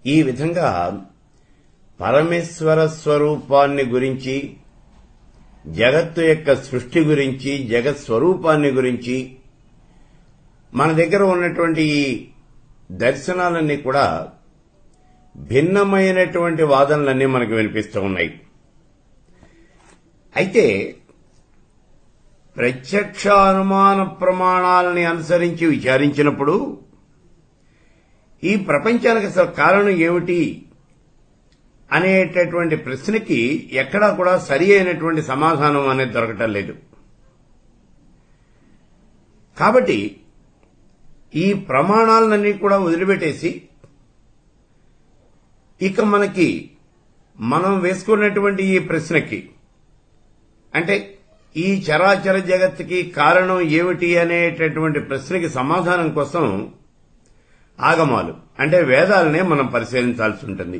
ఈ విధంగా పరమేశ్వర స్వరూపాన్ని గురించి జగత్తు యొక్క సృష్టి గురించి జగత్ స్వరూపాన్ని గురించి మన దగ్గర ఉన్నటువంటి ఈ దర్శనాలన్నీ కూడా భిన్నమైనటువంటి వాదనలన్నీ మనకు వినిపిస్తూ ఉన్నాయి అయితే ప్రత్యక్ష అనుమాన ప్రమాణాలని అనుసరించి విచారించినప్పుడు ఈ ప్రపంచానికి అసలు కారణం ఏమిటి అనేటటువంటి ప్రశ్నకి ఎక్కడా కూడా సరి అయినటువంటి సమాధానం అనేది దొరకటం లేదు కాబట్టి ఈ ప్రమాణాలన్నీ కూడా వదిలిపెట్టేసి ఇక మనకి మనం వేసుకున్నటువంటి ఈ ప్రశ్నకి అంటే ఈ చరాచర జగత్తుకి కారణం ఏమిటి అనేటటువంటి ప్రశ్నకి సమాధానం కోసం ఆగమాలు అంటే వేదాలనే మనం పరిశీలించాల్సి ఉంటుంది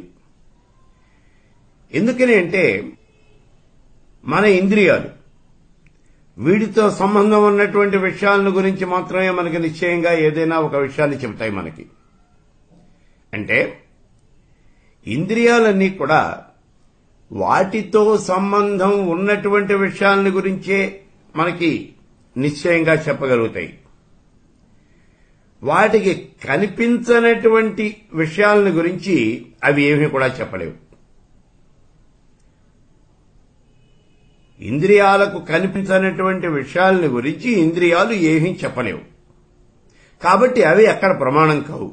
ఎందుకని అంటే మన ఇంద్రియాలు వీటితో సంబంధం ఉన్నటువంటి విషయాలను గురించి మాత్రమే మనకి నిశ్చయంగా ఏదైనా ఒక విషయాన్ని చెబుతాయి మనకి అంటే ఇంద్రియాలన్నీ కూడా వాటితో సంబంధం ఉన్నటువంటి విషయాలని గురించే మనకి నిశ్చయంగా చెప్పగలుగుతాయి వాటికి కనిపించనటువంటి విషయాలను గురించి అవి ఏమీ కూడా చెప్పలేవు ఇంద్రియాలకు కనిపించనటువంటి విషయాలని గురించి ఇంద్రియాలు ఏమీ చెప్పలేవు కాబట్టి అవి అక్కడ ప్రమాణం కావు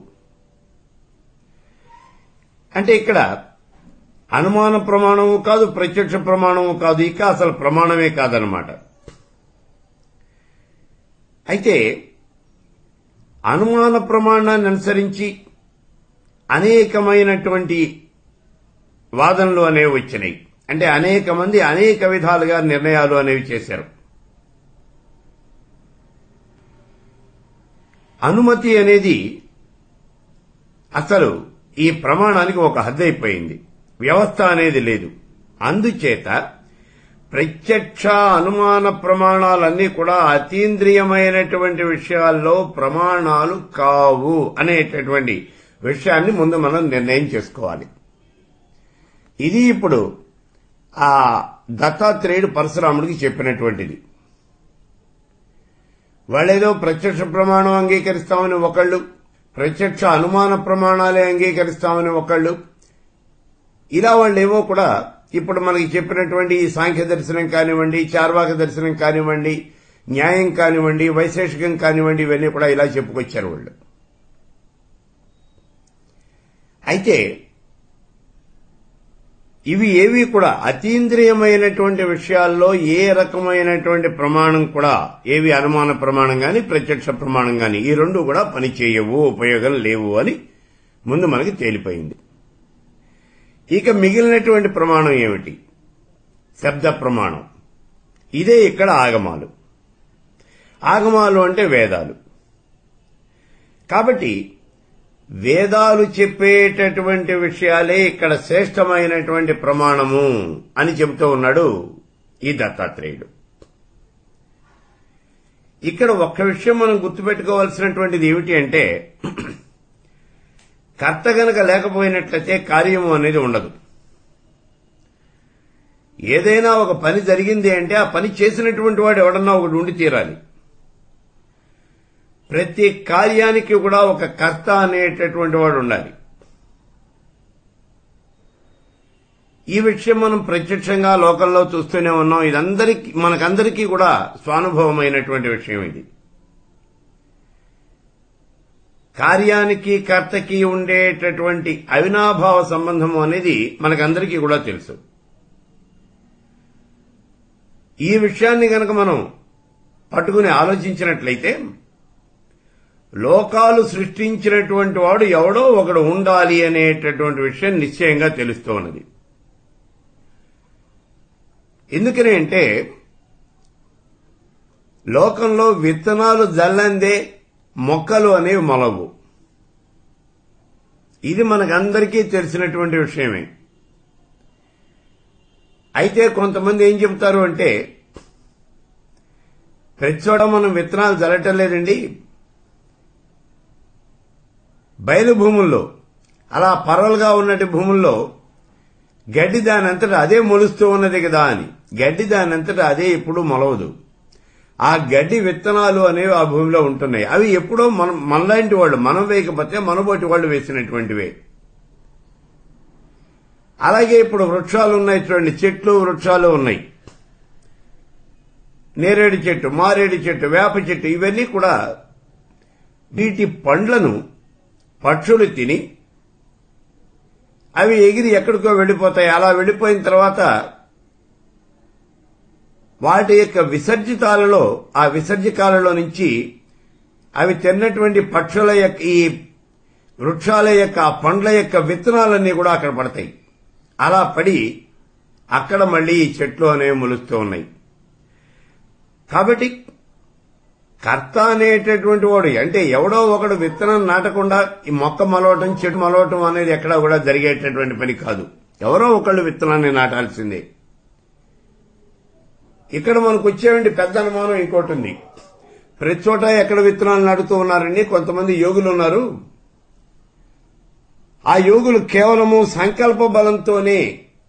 అంటే ఇక్కడ అనుమాన ప్రమాణము కాదు ప్రత్యక్ష ప్రమాణము కాదు ఇక అసలు ప్రమాణమే కాదనమాట అయితే అనుమాన ప్రమాణాన్ని అనుసరించి అనేకమైనటువంటి వాదనలు అనేవి వచ్చినాయి అంటే అనేక మంది అనేక విధాలుగా నిర్ణయాలు అనేవి చేశారు అనుమతి అనేది అసలు ఈ ప్రమాణానికి ఒక హద్దైపోయింది వ్యవస్థ అనేది లేదు అందుచేత ప్రత్యక్ష అనుమాన ప్రమాణాలన్నీ కూడా అతీంద్రియమైనటువంటి విషయాల్లో ప్రమాణాలు కావు అనేటటువంటి విషయాన్ని ముందు మనం నిర్ణయం చేసుకోవాలి ఇది ఇప్పుడు ఆ దత్తాత్రేయుడు పరశురాముడికి చెప్పినటువంటిది వాళ్ళేదో ప్రత్యక్ష ప్రమాణం అంగీకరిస్తామని ఒకళ్ళు ప్రత్యక్ష అనుమాన ప్రమాణాలే అంగీకరిస్తామని ఒకళ్ళు ఇలా వాళ్ళు ఏవో కూడా ఇప్పుడు మనకి చెప్పినటువంటి ఈ సాంఖ్య దర్శనం కానివ్వండి చార్వాక దర్శనం కానివ్వండి న్యాయం కానివ్వండి వైశేషికం కానివ్వండి ఇవన్నీ కూడా ఇలా చెప్పుకొచ్చారు వాళ్ళు అయితే ఇవి ఏవి కూడా అతీంద్రియమైనటువంటి విషయాల్లో ఏ రకమైనటువంటి ప్రమాణం కూడా ఏవి అనుమాన ప్రమాణం గాని ప్రత్యక్ష ప్రమాణం గాని ఈ రెండు కూడా పనిచేయవు ఉపయోగం లేవు అని ముందు మనకి తేలిపోయింది ఇక మిగిలినటువంటి ప్రమాణం ఏమిటి శబ్ద ప్రమాణం ఇదే ఇక్కడ ఆగమాలు ఆగమాలు అంటే వేదాలు కాబట్టి వేదాలు చెప్పేటటువంటి విషయాలే ఇక్కడ శ్రేష్టమైనటువంటి ప్రమాణము అని చెబుతూ ఉన్నాడు ఈ దత్తాత్రేయుడు ఇక్కడ ఒక్క విషయం మనం గుర్తుపెట్టుకోవాల్సినటువంటిది ఏమిటి అంటే కర్త గనక లేకపోయినట్లయితే కార్యము అనేది ఉండదు ఏదైనా ఒక పని జరిగింది అంటే ఆ పని చేసినటువంటి వాడు ఎవడన్నా ఒకటి ఉండి తీరాలి ప్రతి కార్యానికి కూడా ఒక కర్త అనేటటువంటి వాడు ఉండాలి ఈ విషయం మనం ప్రత్యక్షంగా లోకంలో చూస్తూనే ఉన్నాం ఇదందరికీ మనకందరికీ కూడా స్వానుభవమైనటువంటి విషయం ఇది కార్యానికి కర్తకి ఉండేటటువంటి అవినాభావ సంబంధము అనేది మనకందరికీ కూడా తెలుసు ఈ విషయాన్ని గనక మనం పట్టుకుని ఆలోచించినట్లయితే లోకాలు సృష్టించినటువంటి వాడు ఎవడో ఒకడు ఉండాలి అనేటటువంటి విషయం నిశ్చయంగా తెలుస్తూ ఉన్నది ఎందుకని అంటే లోకంలో విత్తనాలు జల్లందే మొక్కలు అనేవి మొలవు ఇది మనకందరికీ తెలిసినటువంటి విషయమే అయితే కొంతమంది ఏం చెబుతారు అంటే ప్రతి చోట మనం విత్తనాలు జరగటం లేదండి బయలు భూముల్లో అలా పరవలుగా ఉన్నటి భూముల్లో గడ్డి దాని అంతటా అదే మొలుస్తూ ఉన్నది కదా అని గడ్డి దాని అంతటా అదే ఎప్పుడు మొలవదు ఆ గడ్డి విత్తనాలు అనేవి ఆ భూమిలో ఉంటున్నాయి అవి ఎప్పుడో మనం మనలాంటి వాళ్ళు మనం వేయకపోతే మనబోటి వాళ్ళు వేసినటువంటివే అలాగే ఇప్పుడు వృక్షాలు ఉన్నాయి చూడండి చెట్లు వృక్షాలు ఉన్నాయి నేరేడు చెట్టు మారేడు చెట్టు వేప చెట్టు ఇవన్నీ కూడా వీటి పండ్లను పక్షులు తిని అవి ఎగిరి ఎక్కడికో వెళ్ళిపోతాయి అలా వెళ్ళిపోయిన తర్వాత వాటి యొక్క విసర్జితాలలో ఆ విసర్జకాలలో నుంచి అవి తిన్నటువంటి పక్షుల యొక్క ఈ వృక్షాల యొక్క ఆ పండ్ల యొక్క విత్తనాలన్నీ కూడా అక్కడ పడతాయి అలా పడి అక్కడ మళ్ళీ ఈ చెట్లు అనేవి మొలుస్తూ ఉన్నాయి కాబట్టి కర్త అనేటటువంటి వాడు అంటే ఎవడో ఒకడు విత్తనం నాటకుండా ఈ మొక్క మలవటం చెట్టు మలవటం అనేది ఎక్కడా కూడా జరిగేటటువంటి పని కాదు ఎవరో ఒకళ్ళు విత్తనాన్ని నాటాల్సిందే ఇక్కడ మనకు వచ్చేవంటి పెద్ద అనుమానం ఇంకోటి ఉంది ప్రతి చోట ఎక్కడ విత్తనాలు నాటుతూ ఉన్నారండి కొంతమంది యోగులు ఉన్నారు ఆ యోగులు కేవలము సంకల్ప బలంతోనే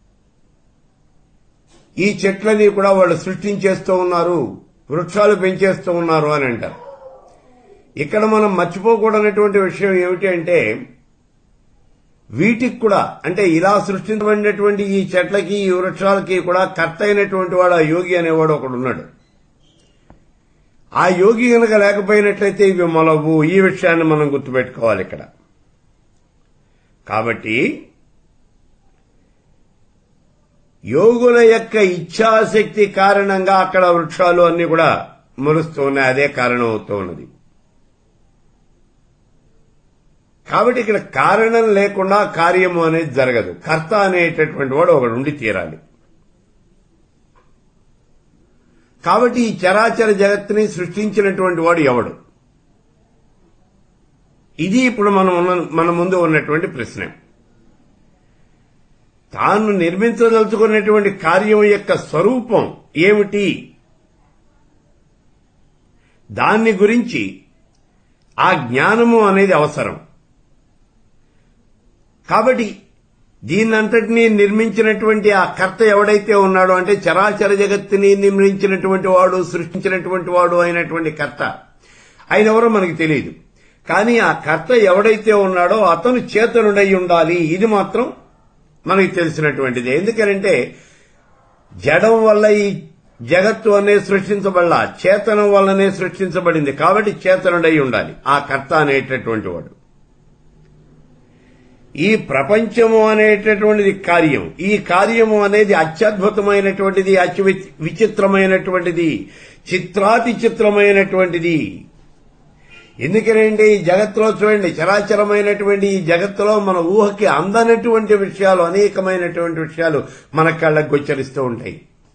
ఈ చెట్లని కూడా వాళ్ళు సృష్టించేస్తూ ఉన్నారు వృక్షాలు పెంచేస్తూ ఉన్నారు అని అంటారు ఇక్కడ మనం మర్చిపోకూడనటువంటి విషయం ఏమిటి అంటే వీటికి కూడా అంటే ఇలా సృష్టించబడినటువంటి ఈ చెట్లకి ఈ వృక్షాలకి కూడా కర్త అయినటువంటి వాడు ఆ యోగి అనేవాడు ఒకడు ఉన్నాడు ఆ యోగి గనక లేకపోయినట్లయితే ఇవి మొలవు ఈ విషయాన్ని మనం గుర్తుపెట్టుకోవాలి ఇక్కడ కాబట్టి యోగుల యొక్క ఇచ్ఛాశక్తి కారణంగా అక్కడ వృక్షాలు అన్ని కూడా మొలుస్తూ ఉన్నాయి అదే కారణం అవుతూ ఉన్నది కాబట్టి ఇక్కడ కారణం లేకుండా కార్యము అనేది జరగదు కర్త అనేటటువంటి వాడు ఒకడు ఉండి తీరాలి కాబట్టి ఈ చరాచర జగత్తుని సృష్టించినటువంటి వాడు ఎవడు ఇది ఇప్పుడు మనం ఉన్న- మన ముందు ఉన్నటువంటి ప్రశ్న తాను నిర్మించదలుచుకున్నటువంటి కార్యం యొక్క స్వరూపం ఏమిటి దాన్ని గురించి ఆ జ్ఞానము అనేది అవసరం కాబట్టి దీన్నంతటినీ నిర్మించినటువంటి ఆ కర్త ఎవడైతే ఉన్నాడో అంటే చరాచర జగత్తుని నిర్మించినటువంటి వాడు సృష్టించినటువంటి వాడు అయినటువంటి కర్త ఆయన ఎవరో మనకి తెలియదు కానీ ఆ కర్త ఎవడైతే ఉన్నాడో అతను చేతనుడై ఉండాలి ఇది మాత్రం మనకి తెలిసినటువంటిది ఎందుకనంటే జడం వల్ల ఈ జగత్తు అనేది సృష్టించబడలా చేతనం వల్లనే సృష్టించబడింది కాబట్టి చేతనుడై ఉండాలి ఆ కర్త అనేటటువంటి వాడు ఈ ప్రపంచము అనేటటువంటిది కార్యం ఈ కార్యము అనేది అత్యద్భుతమైనటువంటిది అతి వి- విచిత్రమైనటువంటిది చిత్రాతి చిత్రమైనటువంటిది ఎందుకనంటే ఈ జగత్తులో చూడండి చరాచరమైనటువంటి ఈ జగత్తులో మన ఊహకి అందనటువంటి విషయాలు అనేకమైనటువంటి విషయాలు మన కళ్ళకు గోచరిస్తూ ఉంటాయి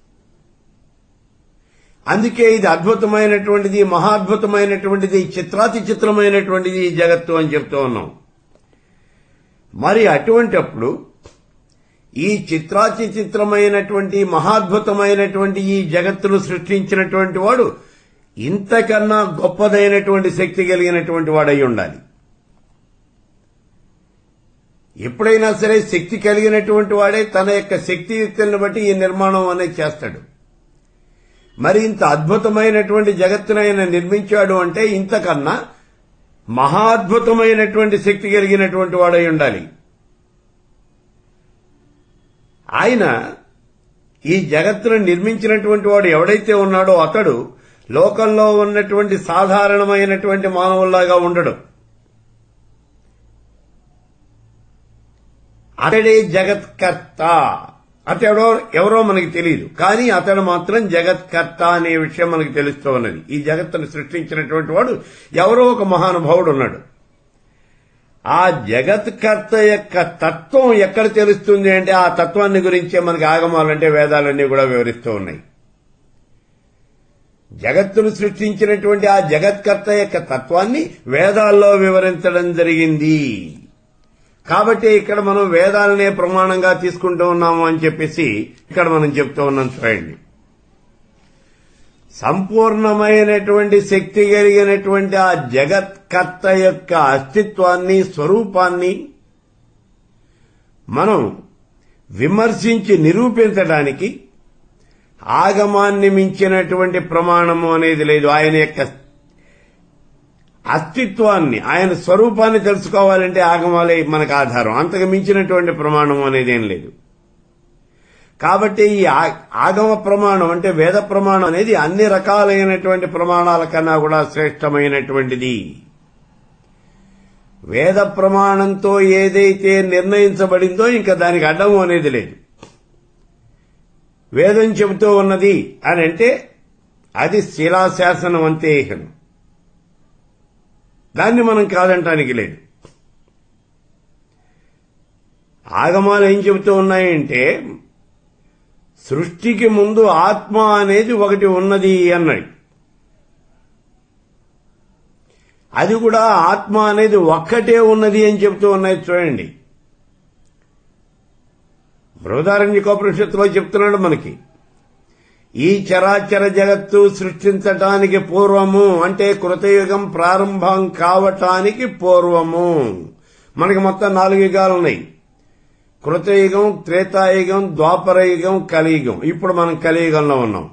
అందుకే ఇది అద్భుతమైనటువంటిది మహాద్భుతమైనటువంటిది చిత్రాతి చిత్రమైనటువంటిది ఈ జగత్తు అని చెప్తూ ఉన్నాం మరి అటువంటప్పుడు ఈ చిత్రాతి చిత్రమైనటువంటి మహాద్భుతమైనటువంటి ఈ జగత్తును సృష్టించినటువంటి వాడు ఇంతకన్నా గొప్పదైనటువంటి శక్తి కలిగినటువంటి వాడై ఉండాలి ఎప్పుడైనా సరే శక్తి కలిగినటువంటి వాడే తన యొక్క శక్తియుక్తులను బట్టి ఈ నిర్మాణం అనేది చేస్తాడు మరి ఇంత అద్భుతమైనటువంటి జగత్తును ఆయన నిర్మించాడు అంటే ఇంతకన్నా మహాద్భుతమైనటువంటి శక్తి కలిగినటువంటి వాడై ఉండాలి ఆయన ఈ జగత్తును నిర్మించినటువంటి వాడు ఎవడైతే ఉన్నాడో అతడు లోకంలో ఉన్నటువంటి సాధారణమైనటువంటి మానవుల్లాగా ఉండడు అతడే జగత్కర్త అతడో ఎవరో మనకి తెలియదు కానీ అతడు మాత్రం జగత్కర్త అనే విషయం మనకి తెలుస్తూ ఉన్నది ఈ జగత్తును సృష్టించినటువంటి వాడు ఎవరో ఒక మహానుభావుడు ఉన్నాడు ఆ జగత్కర్త యొక్క తత్వం ఎక్కడ తెలుస్తుంది అంటే ఆ తత్వాన్ని గురించే మనకి ఆగమాలంటే వేదాలన్నీ కూడా వివరిస్తూ ఉన్నాయి జగత్తును సృష్టించినటువంటి ఆ జగత్కర్త యొక్క తత్వాన్ని వేదాల్లో వివరించడం జరిగింది కాబట్టి ఇక్కడ మనం వేదాలనే ప్రమాణంగా తీసుకుంటూ ఉన్నాము అని చెప్పేసి ఇక్కడ మనం చెప్తూ ఉన్నాం చూడండి సంపూర్ణమైనటువంటి శక్తి కలిగినటువంటి ఆ జగత్కర్త యొక్క అస్తిత్వాన్ని స్వరూపాన్ని మనం విమర్శించి నిరూపించడానికి ఆగమాన్ని మించినటువంటి ప్రమాణము అనేది లేదు ఆయన యొక్క అస్తిత్వాన్ని ఆయన స్వరూపాన్ని తెలుసుకోవాలంటే ఆగమాలే మనకు ఆధారం అంతకు మించినటువంటి ప్రమాణం అనేది ఏం లేదు కాబట్టి ఈ ఆ- ఆగమ ప్రమాణం అంటే వేద ప్రమాణం అనేది అన్ని రకాలైనటువంటి ప్రమాణాల కన్నా కూడా శ్రేష్టమైనటువంటిది వేద ప్రమాణంతో ఏదైతే నిర్ణయించబడిందో ఇంకా దానికి అడ్డము అనేది లేదు వేదం చెబుతూ ఉన్నది అని అంటే అది శిలాశాసనం అంతే ఇహం. దాన్ని మనం కాదంటానికి లేదు ఆగమాలు ఏం చెబుతూ ఉన్నాయంటే సృష్టికి ముందు ఆత్మ అనేది ఒకటి ఉన్నది అన్నాడు అది కూడా ఆత్మ అనేది ఒక్కటే ఉన్నది అని చెబుతూ ఉన్నాయి చూడండి బృహదారణ్యకోపనిషత్తులో చెప్తున్నాడు మనకి ఈ చరాచర జగత్తు సృష్టించటానికి పూర్వము అంటే కృతయుగం ప్రారంభం కావటానికి పూర్వము మనకి మొత్తం నాలుగు యుగాలు ఉన్నాయి కృతయుగం త్రేతాయుగం ద్వాపరయుగం కలియుగం ఇప్పుడు మనం కలియుగంలో ఉన్నాం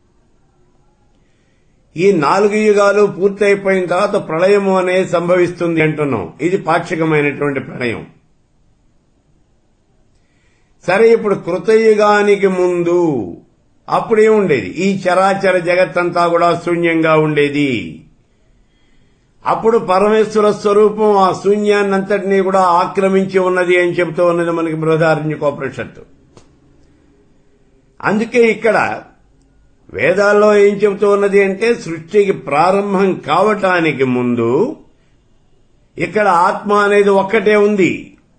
ఈ నాలుగు యుగాలు పూర్తయిపోయిన తర్వాత ప్రళయము అనేది సంభవిస్తుంది అంటున్నాం ఇది పాక్షికమైనటువంటి ప్రళయం సరే ఇప్పుడు కృతయుగానికి ముందు అప్పుడే ఉండేది ఈ చరాచర జగత్తంతా కూడా శూన్యంగా ఉండేది అప్పుడు పరమేశ్వర స్వరూపం ఆ శూన్యాన్నంతటినీ కూడా ఆక్రమించి ఉన్నది అని చెబుతూ ఉన్నది మనకి బృహదారణ్యకోపనిషత్తు అందుకే ఇక్కడ వేదాల్లో ఏం చెబుతూ ఉన్నది అంటే సృష్టికి ప్రారంభం కావటానికి ముందు ఇక్కడ ఆత్మ అనేది ఒక్కటే ఉంది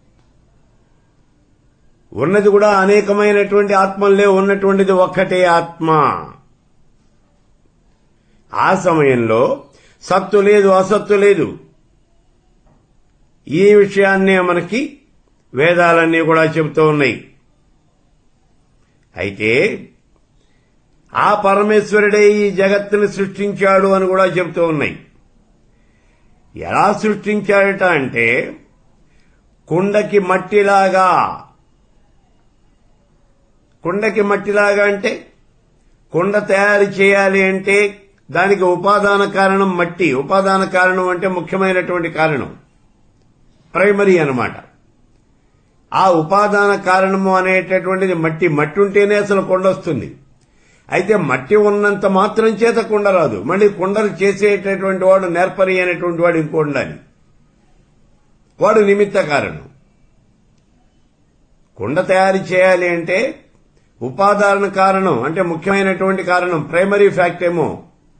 ఉన్నది కూడా అనేకమైనటువంటి ఆత్మల్లే ఉన్నటువంటిది ఒక్కటే ఆత్మ ఆ సమయంలో సత్తు లేదు అసత్తు లేదు ఈ విషయాన్నే మనకి వేదాలన్నీ కూడా చెబుతూ ఉన్నాయి అయితే ఆ పరమేశ్వరుడే ఈ జగత్తుని సృష్టించాడు అని కూడా చెబుతూ ఉన్నాయి ఎలా సృష్టించాడట అంటే కుండకి మట్టిలాగా కుండకి మట్టిలాగా అంటే కుండ తయారు చేయాలి అంటే దానికి ఉపాదాన కారణం మట్టి ఉపాదాన కారణం అంటే ముఖ్యమైనటువంటి కారణం ప్రైమరీ అన్నమాట ఆ ఉపాదాన కారణము అనేటటువంటిది మట్టి మట్టి ఉంటేనే అసలు కొండ వస్తుంది అయితే మట్టి ఉన్నంత మాత్రం చేత కుండ రాదు మళ్ళీ కుండలు చేసేటటువంటి వాడు నేర్పరి అనేటువంటి వాడు ఇంకో ఉండాలి వాడు నిమిత్త కారణం కుండ తయారు చేయాలి అంటే ఉపాదాన కారణం అంటే ముఖ్యమైనటువంటి కారణం ప్రైమరీ ఫ్యాక్ట్ ఏమో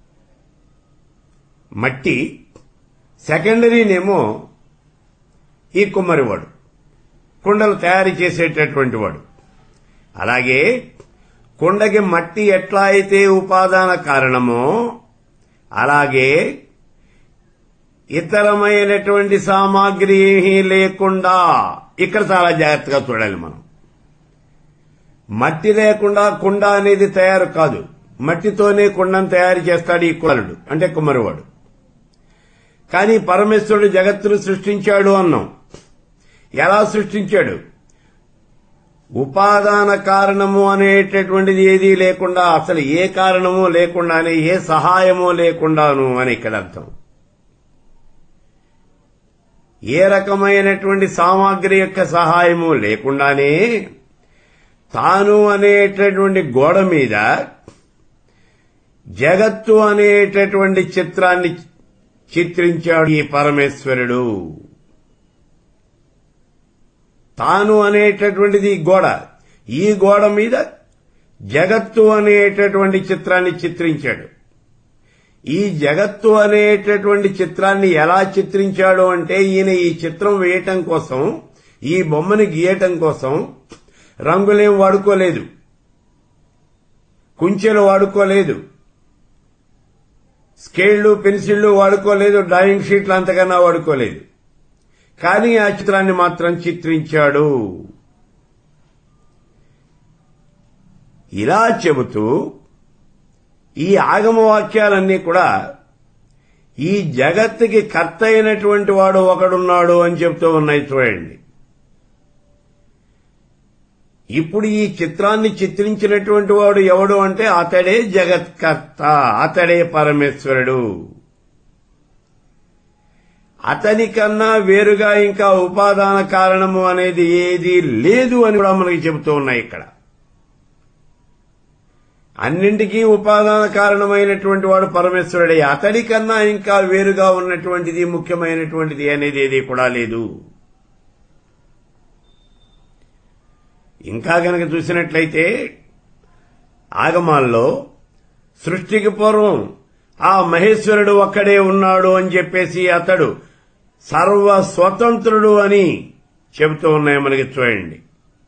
మట్టి సెకండరీనేమో ఈ కుమ్మరివాడు కుండలు తయారు చేసేటటువంటి వాడు అలాగే కుండకి మట్టి ఎట్లా అయితే ఉపాదాన కారణమో అలాగే ఇతరమైనటువంటి సామాగ్రి ఏమీ లేకుండా ఇక్కడ చాలా జాగ్రత్తగా చూడాలి మనం మట్టి లేకుండా కుండ అనేది తయారు కాదు మట్టితోనే కుండను తయారు చేస్తాడు ఈ కులరుడు అంటే కుమ్మరివాడు కానీ పరమేశ్వరుడు జగత్తును సృష్టించాడు అన్నాం ఎలా సృష్టించాడు ఉపాదాన కారణము అనేటటువంటిది ఏదీ లేకుండా అసలు ఏ కారణము లేకుండానే ఏ సహాయము లేకుండాను అని ఇక్కడ అర్థం ఏ రకమైనటువంటి సామాగ్రి యొక్క సహాయము లేకుండానే తాను అనేటటువంటి గోడ మీద జగత్తు అనేటటువంటి చిత్రాన్ని చిత్రించాడు ఈ పరమేశ్వరుడు తాను అనేటటువంటిది ఈ గోడ ఈ గోడ మీద జగత్తు అనేటటువంటి చిత్రాన్ని చిత్రించాడు ఈ జగత్తు అనేటటువంటి చిత్రాన్ని ఎలా చిత్రించాడు అంటే ఈయన ఈ చిత్రం వేయటం కోసం ఈ బొమ్మని గీయటం కోసం రంగులేం వాడుకోలేదు కుంచెలు వాడుకోలేదు స్కేళ్లు పెన్సిళ్లు వాడుకోలేదు డ్రాయింగ్ షీట్లు అంతకన్నా వాడుకోలేదు కానీ ఆ చిత్రాన్ని మాత్రం చిత్రించాడు ఇలా చెబుతూ ఈ ఆగమ వాక్యాలన్నీ కూడా ఈ జగత్తుకి కర్త అయినటువంటి వాడు ఒకడున్నాడు అని చెప్తూ ఉన్నాయి చూడండి ఇప్పుడు ఈ చిత్రాన్ని చిత్రించినటువంటి వాడు ఎవడు అంటే అతడే జగత్కర్త అతడే పరమేశ్వరుడు అతని కన్నా వేరుగా ఇంకా ఉపాదాన కారణము అనేది ఏది లేదు అని కూడా మనకి చెబుతూ ఉన్నాయి ఇక్కడ అన్నింటికీ ఉపాదాన కారణమైనటువంటి వాడు పరమేశ్వరుడే అతడి కన్నా ఇంకా వేరుగా ఉన్నటువంటిది ముఖ్యమైనటువంటిది అనేది ఏది కూడా లేదు ఇంకా గనక చూసినట్లయితే ఆగమాల్లో సృష్టికి పూర్వం ఆ మహేశ్వరుడు ఒక్కడే ఉన్నాడు అని చెప్పేసి అతడు సర్వ స్వతంత్రుడు అని చెబుతూ ఉన్నాయి మనకి చూడండి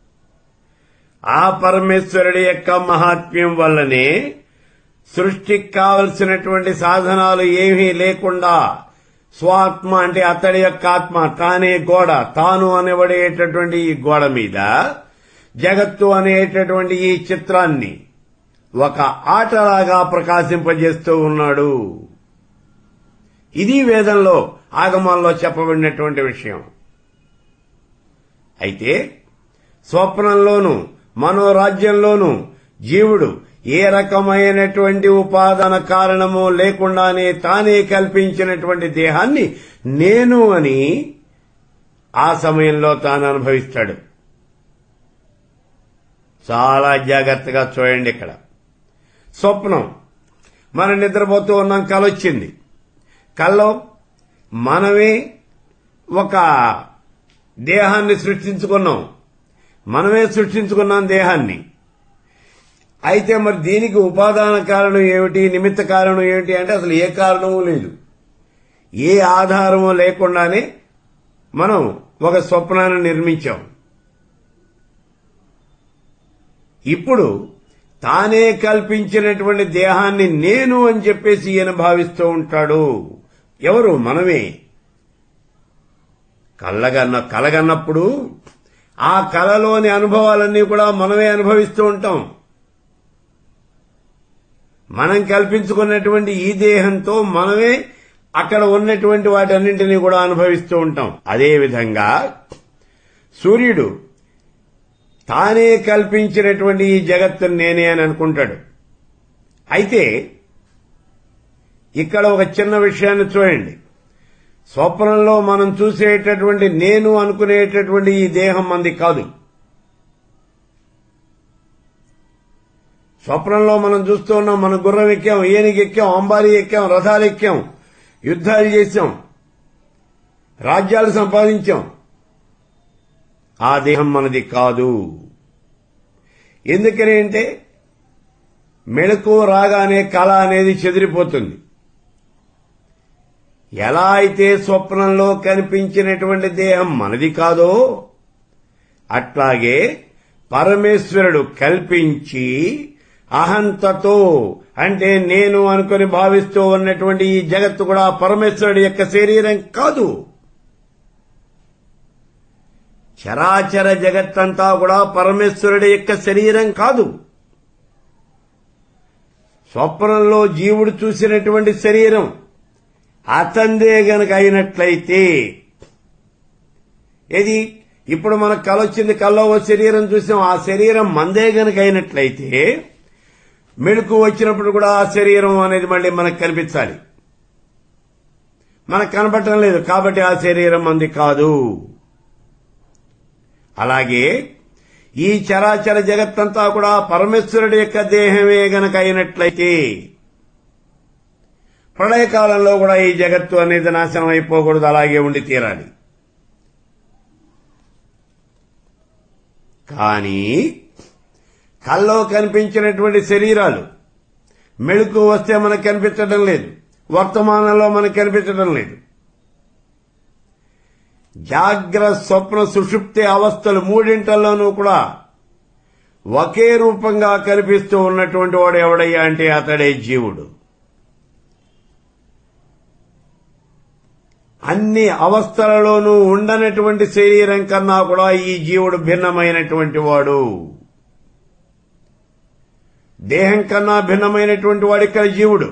ఆ పరమేశ్వరుడి యొక్క మహాత్మ్యం వల్లనే సృష్టికి కావలసినటువంటి సాధనాలు ఏమీ లేకుండా స్వాత్మ అంటే అతడి యొక్క ఆత్మ తానే గోడ తాను అనబడేటటువంటి ఈ గోడ మీద జగత్తు అనేటటువంటి ఈ చిత్రాన్ని ఒక ఆటలాగా ప్రకాశింపజేస్తూ ఉన్నాడు ఇది వేదంలో ఆగమాల్లో చెప్పబడినటువంటి విషయం అయితే స్వప్నంలోనూ మనోరాజ్యంలోనూ జీవుడు ఏ రకమైనటువంటి ఉపాదాన కారణము లేకుండానే తానే కల్పించినటువంటి దేహాన్ని నేను అని ఆ సమయంలో తాను అనుభవిస్తాడు చాలా జాగ్రత్తగా చూడండి ఇక్కడ స్వప్నం మనం నిద్రపోతూ ఉన్నాం కల వచ్చింది కల్లో మనమే ఒక దేహాన్ని సృష్టించుకున్నాం మనమే సృష్టించుకున్నాం దేహాన్ని అయితే మరి దీనికి ఉపాదాన కారణం ఏమిటి నిమిత్త కారణం ఏమిటి అంటే అసలు ఏ కారణము లేదు ఏ ఆధారము లేకుండానే మనం ఒక స్వప్నాన్ని నిర్మించాం ఇప్పుడు తానే కల్పించినటువంటి దేహాన్ని నేను అని చెప్పేసి ఈయన భావిస్తూ ఉంటాడు ఎవరు మనమే కళ్ళగన్న కలగన్నప్పుడు ఆ కలలోని అనుభవాలన్నీ కూడా మనమే అనుభవిస్తూ ఉంటాం మనం కల్పించుకున్నటువంటి ఈ దేహంతో మనమే అక్కడ ఉన్నటువంటి వాటన్నింటినీ కూడా అనుభవిస్తూ ఉంటాం అదేవిధంగా సూర్యుడు తానే కల్పించినటువంటి ఈ జగత్తును నేనే అని అనుకుంటాడు అయితే ఇక్కడ ఒక చిన్న విషయాన్ని చూడండి స్వప్నంలో మనం చూసేటటువంటి నేను అనుకునేటటువంటి ఈ దేహం మంది కాదు స్వప్నంలో మనం చూస్తూ ఉన్నాం మన గుర్రం ఎక్కాం ఏనుగు ఎక్కాం అంబారీ ఎక్కాం రథాలు ఎక్కాం యుద్ధాలు చేశాం రాజ్యాలు సంపాదించాం ఆ దేహం మనది కాదు ఎందుకని అంటే మెళకు రాగానే కళ అనేది చెదిరిపోతుంది ఎలా అయితే స్వప్నంలో కనిపించినటువంటి దేహం మనది కాదో అట్లాగే పరమేశ్వరుడు కల్పించి అహంతతో అంటే నేను అనుకుని భావిస్తూ ఉన్నటువంటి ఈ జగత్తు కూడా పరమేశ్వరుడి యొక్క శరీరం కాదు చరాచర జగత్తంతా కూడా పరమేశ్వరుడి యొక్క శరీరం కాదు స్వప్నంలో జీవుడు చూసినటువంటి శరీరం అతందే గనక అయినట్లయితే ఏది ఇప్పుడు మనకు కల వచ్చింది కల్లో ఓ శరీరం చూసాం ఆ శరీరం మందే గనక అయినట్లయితే మెడుకు వచ్చినప్పుడు కూడా ఆ శరీరం అనేది మళ్ళీ మనకు కనిపించాలి మనకు కనపడటం లేదు కాబట్టి ఆ శరీరం మంది కాదు అలాగే ఈ చరాచర జగత్తంతా కూడా పరమేశ్వరుడి యొక్క దేహమే గనక అయినట్లయితే ప్రళయకాలంలో కూడా ఈ జగత్తు అనేది నాశనం అయిపోకూడదు అలాగే ఉండి తీరాలి కానీ కల్లో కనిపించినటువంటి శరీరాలు మెళుకు వస్తే మనకు కనిపించడం లేదు వర్తమానంలో మనకు కనిపించడం లేదు జాగ్ర స్వప్న సుషుప్తి అవస్థలు మూడింటల్లోనూ కూడా ఒకే రూపంగా కనిపిస్తూ ఉన్నటువంటి వాడు ఎవడయ్యా అంటే అతడే జీవుడు అన్ని అవస్థలలోనూ ఉండనటువంటి శరీరం కన్నా కూడా ఈ జీవుడు భిన్నమైనటువంటి వాడు దేహం కన్నా భిన్నమైనటువంటి వాడు ఇక్కడ జీవుడు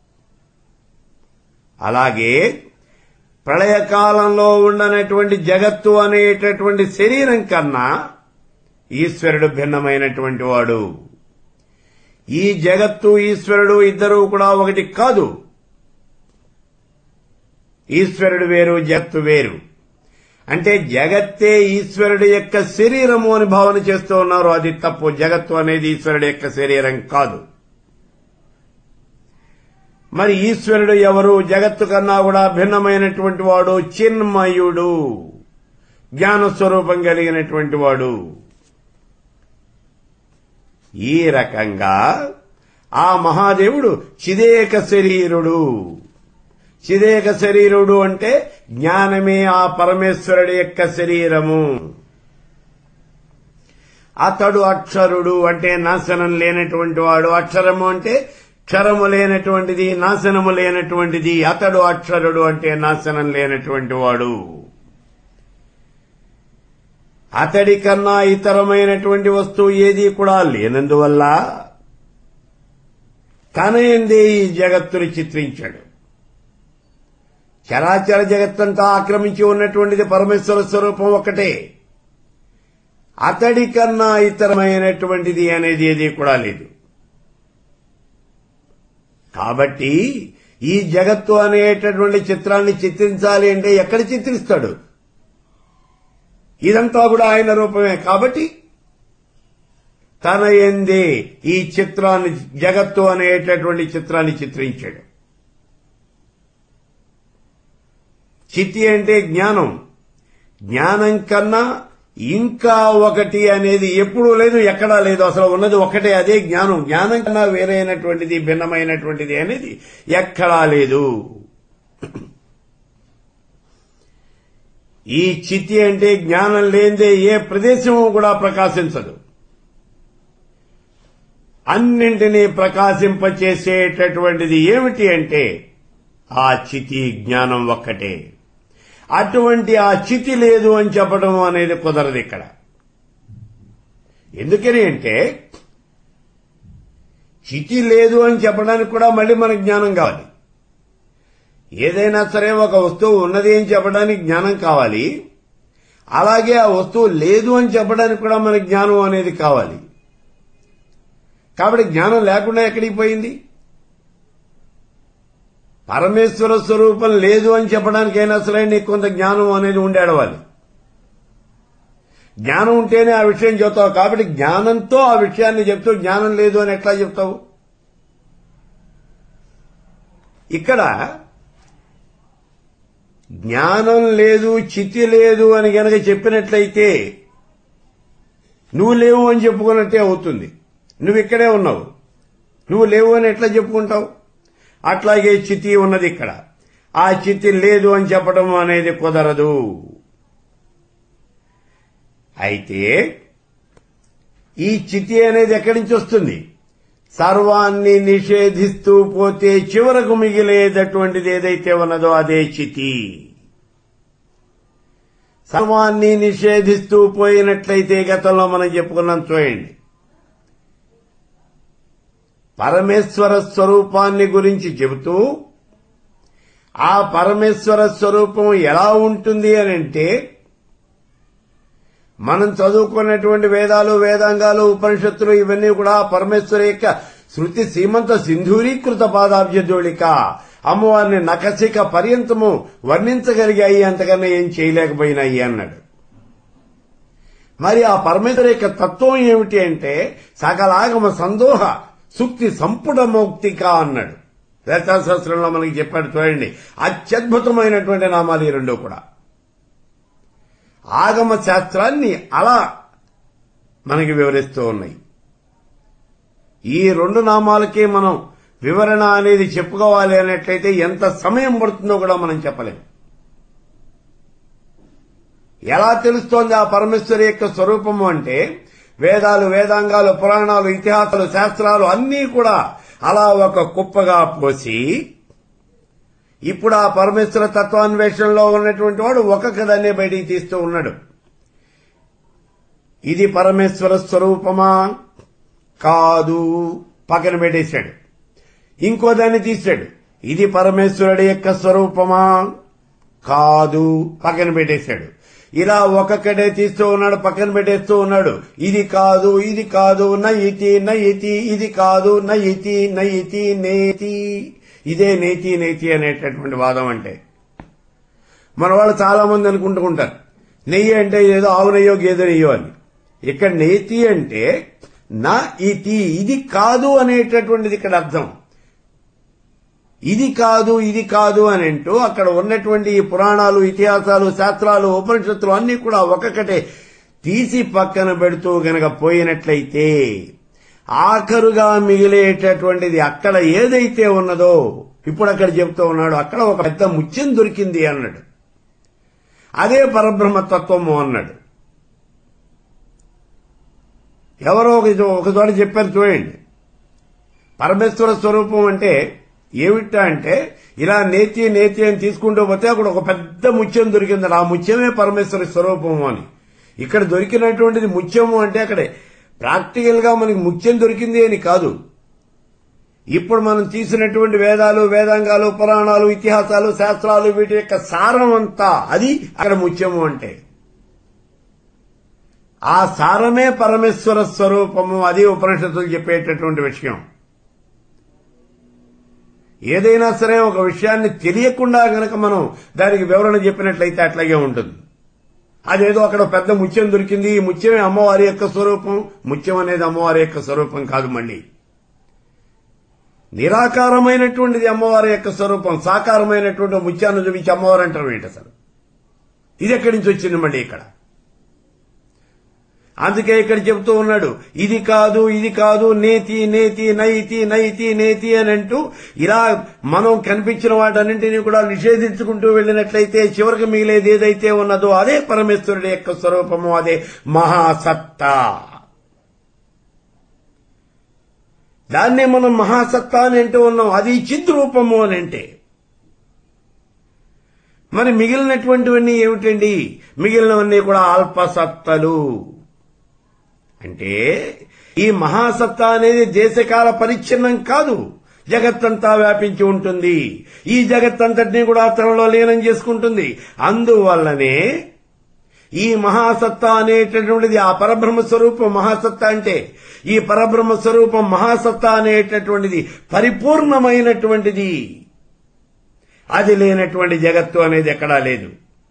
అలాగే ప్రళయకాలంలో ఉండనటువంటి జగత్తు అనేటటువంటి శరీరం కన్నా ఈశ్వరుడు భిన్నమైనటువంటి వాడు ఈ జగత్తు ఈశ్వరుడు ఇద్దరూ కూడా ఒకటి కాదు ఈశ్వరుడు వేరు జగత్తు వేరు అంటే జగత్తే ఈశ్వరుడి యొక్క శరీరము అని భావన చేస్తూ ఉన్నారు అది తప్పు జగత్తు అనేది ఈశ్వరుడి యొక్క శరీరం కాదు మరి ఈశ్వరుడు ఎవరు జగత్తు కన్నా కూడా భిన్నమైనటువంటి వాడు చిన్మయుడు జ్ఞాన స్వరూపం కలిగినటువంటి వాడు ఈ రకంగా ఆ మహాదేవుడు చిదేక శరీరుడు చిదేక శరీరుడు అంటే జ్ఞానమే ఆ పరమేశ్వరుడి యొక్క శరీరము అతడు అక్షరుడు అంటే నాశనం లేనటువంటి వాడు అక్షరము అంటే క్షరము లేనటువంటిది నాశనము లేనటువంటిది అతడు అక్షరుడు అంటే నాశనం లేనటువంటి వాడు అతడి కన్నా ఇతరమైనటువంటి వస్తువు ఏది కూడా లేనందువల్ల తనయందే ఈ జగత్తుని చిత్రించాడు చరాచర జగత్తంతా ఆక్రమించి ఉన్నటువంటిది పరమేశ్వర స్వరూపం ఒక్కటే అతడి కన్నా ఇతరమైనటువంటిది అనేది ఏది కూడా లేదు కాబట్టి ఈ జగత్తు అనేటటువంటి చిత్రాన్ని చిత్రించాలి అంటే ఎక్కడ చిత్రిస్తాడు ఇదంతా కూడా ఆయన రూపమే కాబట్టి తన ఎందే ఈ చిత్రాన్ని జగత్తు అనేటటువంటి చిత్రాన్ని చిత్రించాడు చితి అంటే జ్ఞానం జ్ఞానం కన్నా ఇంకా ఒకటి అనేది ఎప్పుడూ లేదు ఎక్కడా లేదు అసలు ఉన్నది ఒకటే అదే జ్ఞానం జ్ఞానం కన్నా వేరైనటువంటిది భిన్నమైనటువంటిది అనేది ఎక్కడా లేదు ఈ చితి అంటే జ్ఞానం లేనిదే ఏ ప్రదేశము కూడా ప్రకాశించదు అన్నింటినీ ప్రకాశింపచేసేటటువంటిది ఏమిటి అంటే ఆ చితి జ్ఞానం ఒక్కటే అటువంటి ఆ చితి లేదు అని చెప్పడం అనేది కుదరదు ఇక్కడ ఎందుకని అంటే చితి లేదు అని చెప్పడానికి కూడా మళ్ళీ మనకు జ్ఞానం కావాలి ఏదైనా సరే ఒక వస్తువు ఉన్నది అని చెప్పడానికి జ్ఞానం కావాలి అలాగే ఆ వస్తువు లేదు అని చెప్పడానికి కూడా మనకి జ్ఞానం అనేది కావాలి కాబట్టి జ్ఞానం లేకుండా ఎక్కడికి పోయింది పరమేశ్వర స్వరూపం లేదు అని చెప్పడానికైనా సరే నీకు కొంత జ్ఞానం అనేది ఉండేడవాలి జ్ఞానం ఉంటేనే ఆ విషయం చెప్తావు కాబట్టి జ్ఞానంతో ఆ విషయాన్ని చెప్తూ జ్ఞానం లేదు అని ఎట్లా చెప్తావు ఇక్కడ జ్ఞానం లేదు చితి లేదు అని గనక చెప్పినట్లయితే నువ్వు లేవు అని చెప్పుకున్నట్టే అవుతుంది నువ్వు ఇక్కడే ఉన్నావు నువ్వు లేవు అని ఎట్లా చెప్పుకుంటావు అట్లాగే చితి ఉన్నది ఇక్కడ ఆ చితి లేదు అని చెప్పడం అనేది కుదరదు అయితే ఈ చితి అనేది ఎక్కడి నుంచి వస్తుంది సర్వాన్ని నిషేధిస్తూ పోతే చివరకు మిగిలేటటువంటిది ఏదైతే ఉన్నదో అదే చితి సర్వాన్ని నిషేధిస్తూ పోయినట్లయితే గతంలో మనం చెప్పుకున్నాం చూడండి పరమేశ్వర స్వరూపాన్ని గురించి చెబుతూ ఆ పరమేశ్వర స్వరూపం ఎలా ఉంటుంది అని అంటే మనం చదువుకున్నటువంటి వేదాలు వేదాంగాలు ఉపనిషత్తులు ఇవన్నీ కూడా పరమేశ్వర యొక్క శృతి సీమంత సింధూరీకృత పాదాబ్జ జోళిక అమ్మవారిని నకసిక పర్యంతము వర్ణించగలిగాయి అంతకన్నా ఏం చేయలేకపోయినాయి అన్నాడు మరి ఆ పరమేశ్వర యొక్క తత్వం ఏమిటి అంటే సకలాగమ సందోహ సుక్తి సంపుట మౌక్తిక అన్నాడు వేదాశాస్త్రంలో మనకి చెప్పాడు చూడండి అత్యద్భుతమైనటువంటి నామాలు ఈ రెండు కూడా ఆగమ శాస్త్రాన్ని అలా మనకి వివరిస్తూ ఉన్నాయి ఈ రెండు నామాలకే మనం వివరణ అనేది చెప్పుకోవాలి అన్నట్లయితే ఎంత సమయం పడుతుందో కూడా మనం చెప్పలేం ఎలా తెలుస్తోంది ఆ పరమేశ్వరి యొక్క స్వరూపము అంటే వేదాలు వేదాంగాలు పురాణాలు ఇతిహాసాలు శాస్త్రాలు అన్నీ కూడా అలా ఒక కుప్పగా పోసి ఇప్పుడు ఆ పరమేశ్వర తత్వాన్వేషణలో ఉన్నటువంటి వాడు ఒక కథనే బయటికి తీస్తూ ఉన్నాడు ఇది పరమేశ్వర స్వరూపమా కాదు పక్కన పెట్టేశాడు ఇంకో దాన్ని తీశాడు ఇది పరమేశ్వరుడి యొక్క స్వరూపమా కాదు పక్కన పెట్టేశాడు ఇలా ఒక్కొక్కటే తీస్తూ ఉన్నాడు పక్కన పెట్టేస్తూ ఉన్నాడు ఇది కాదు ఇది కాదు నయితి నయితి ఇది కాదు నయితి నయితి నేతి ఇదే నేతి నేతి అనేటటువంటి వాదం అంటే మన వాళ్ళు చాలా మంది అనుకుంటూ ఉంటారు నెయ్యి అంటే ఏదో ఆవు నెయ్యో గేదె నెయ్యో అని ఇక్కడ నేతి అంటే నా ఇతి ఇది కాదు అనేటటువంటిది ఇక్కడ అర్థం ఇది కాదు ఇది కాదు అని అంటూ అక్కడ ఉన్నటువంటి ఈ పురాణాలు ఇతిహాసాలు శాస్త్రాలు ఉపనిషత్తులు అన్ని కూడా ఒక్కొక్కటే తీసి పక్కన పెడుతూ గనక పోయినట్లయితే ఆఖరుగా మిగిలేటటువంటిది అక్కడ ఏదైతే ఉన్నదో ఇప్పుడు అక్కడ చెప్తూ ఉన్నాడు అక్కడ ఒక పెద్ద ముత్యం దొరికింది అన్నాడు అదే పరబ్రహ్మతత్వము అన్నాడు ఎవరో ఒక ఒక చోట చెప్పారు చూడండి పరమేశ్వర స్వరూపం అంటే ఏమిటా అంటే ఇలా నేతి నేతి అని తీసుకుంటూ పోతే అక్కడ ఒక పెద్ద ముత్యం దొరికింది ఆ ముత్యమే పరమేశ్వర స్వరూపము అని ఇక్కడ దొరికినటువంటిది ముత్యము అంటే అక్కడే ప్రాక్టికల్ గా మనకి ముత్యం దొరికింది అని కాదు ఇప్పుడు మనం తీసినటువంటి వేదాలు వేదాంగాలు పురాణాలు ఇతిహాసాలు శాస్త్రాలు వీటి యొక్క సారం అంతా అది అక్కడ ముత్యము అంటే ఆ సారమే పరమేశ్వర స్వరూపము అది ఉపనిషత్తులు చెప్పేటటువంటి విషయం ఏదైనా సరే ఒక విషయాన్ని తెలియకుండా గనక మనం దానికి వివరణ చెప్పినట్లయితే అట్లాగే ఉంటుంది అదేదో అక్కడ పెద్ద ముత్యం దొరికింది ఈ ముత్యమే అమ్మవారి యొక్క స్వరూపం ముత్యం అనేది అమ్మవారి యొక్క స్వరూపం కాదు మళ్ళీ నిరాకారమైనటువంటిది అమ్మవారి యొక్క స్వరూపం సాకారమైనటువంటి ముత్యాన్ని చూపించి అమ్మవారు అంటారు ఏంటి అసలు ఇది ఎక్కడి నుంచి వచ్చింది మళ్ళీ ఇక్కడ అందుకే ఇక్కడ చెబుతూ ఉన్నాడు ఇది కాదు ఇది కాదు నేతి నేతి నైతి నైతి నేతి అని అంటూ ఇలా మనం కనిపించిన వాటన్నింటినీ కూడా నిషేధించుకుంటూ వెళ్ళినట్లయితే చివరికి మిగిలేది ఏదైతే ఉన్నదో అదే పరమేశ్వరుడి యొక్క స్వరూపము అదే మహాసత్తా దాన్నే మనం మహాసత్తా అని అంటూ ఉన్నాం అది చిద్రూపము అని అంటే మరి మిగిలినటువంటివన్నీ ఏమిటండి మిగిలినవన్నీ కూడా అల్పసత్తలు అంటే ఈ మహాసత్తా అనేది దేశకాల పరిచ్ఛిన్నం కాదు జగత్తంతా వ్యాపించి ఉంటుంది ఈ జగత్తంతటినీ కూడా తనలో లీనం చేసుకుంటుంది అందువల్లనే ఈ మహాసత్తా అనేటటువంటిది ఆ పరబ్రహ్మ స్వరూపం మహాసత్తా అంటే ఈ పరబ్రహ్మ స్వరూపం మహాసత్తా అనేటటువంటిది పరిపూర్ణమైనటువంటిది అది లేనటువంటి జగత్తు అనేది ఎక్కడా లేదు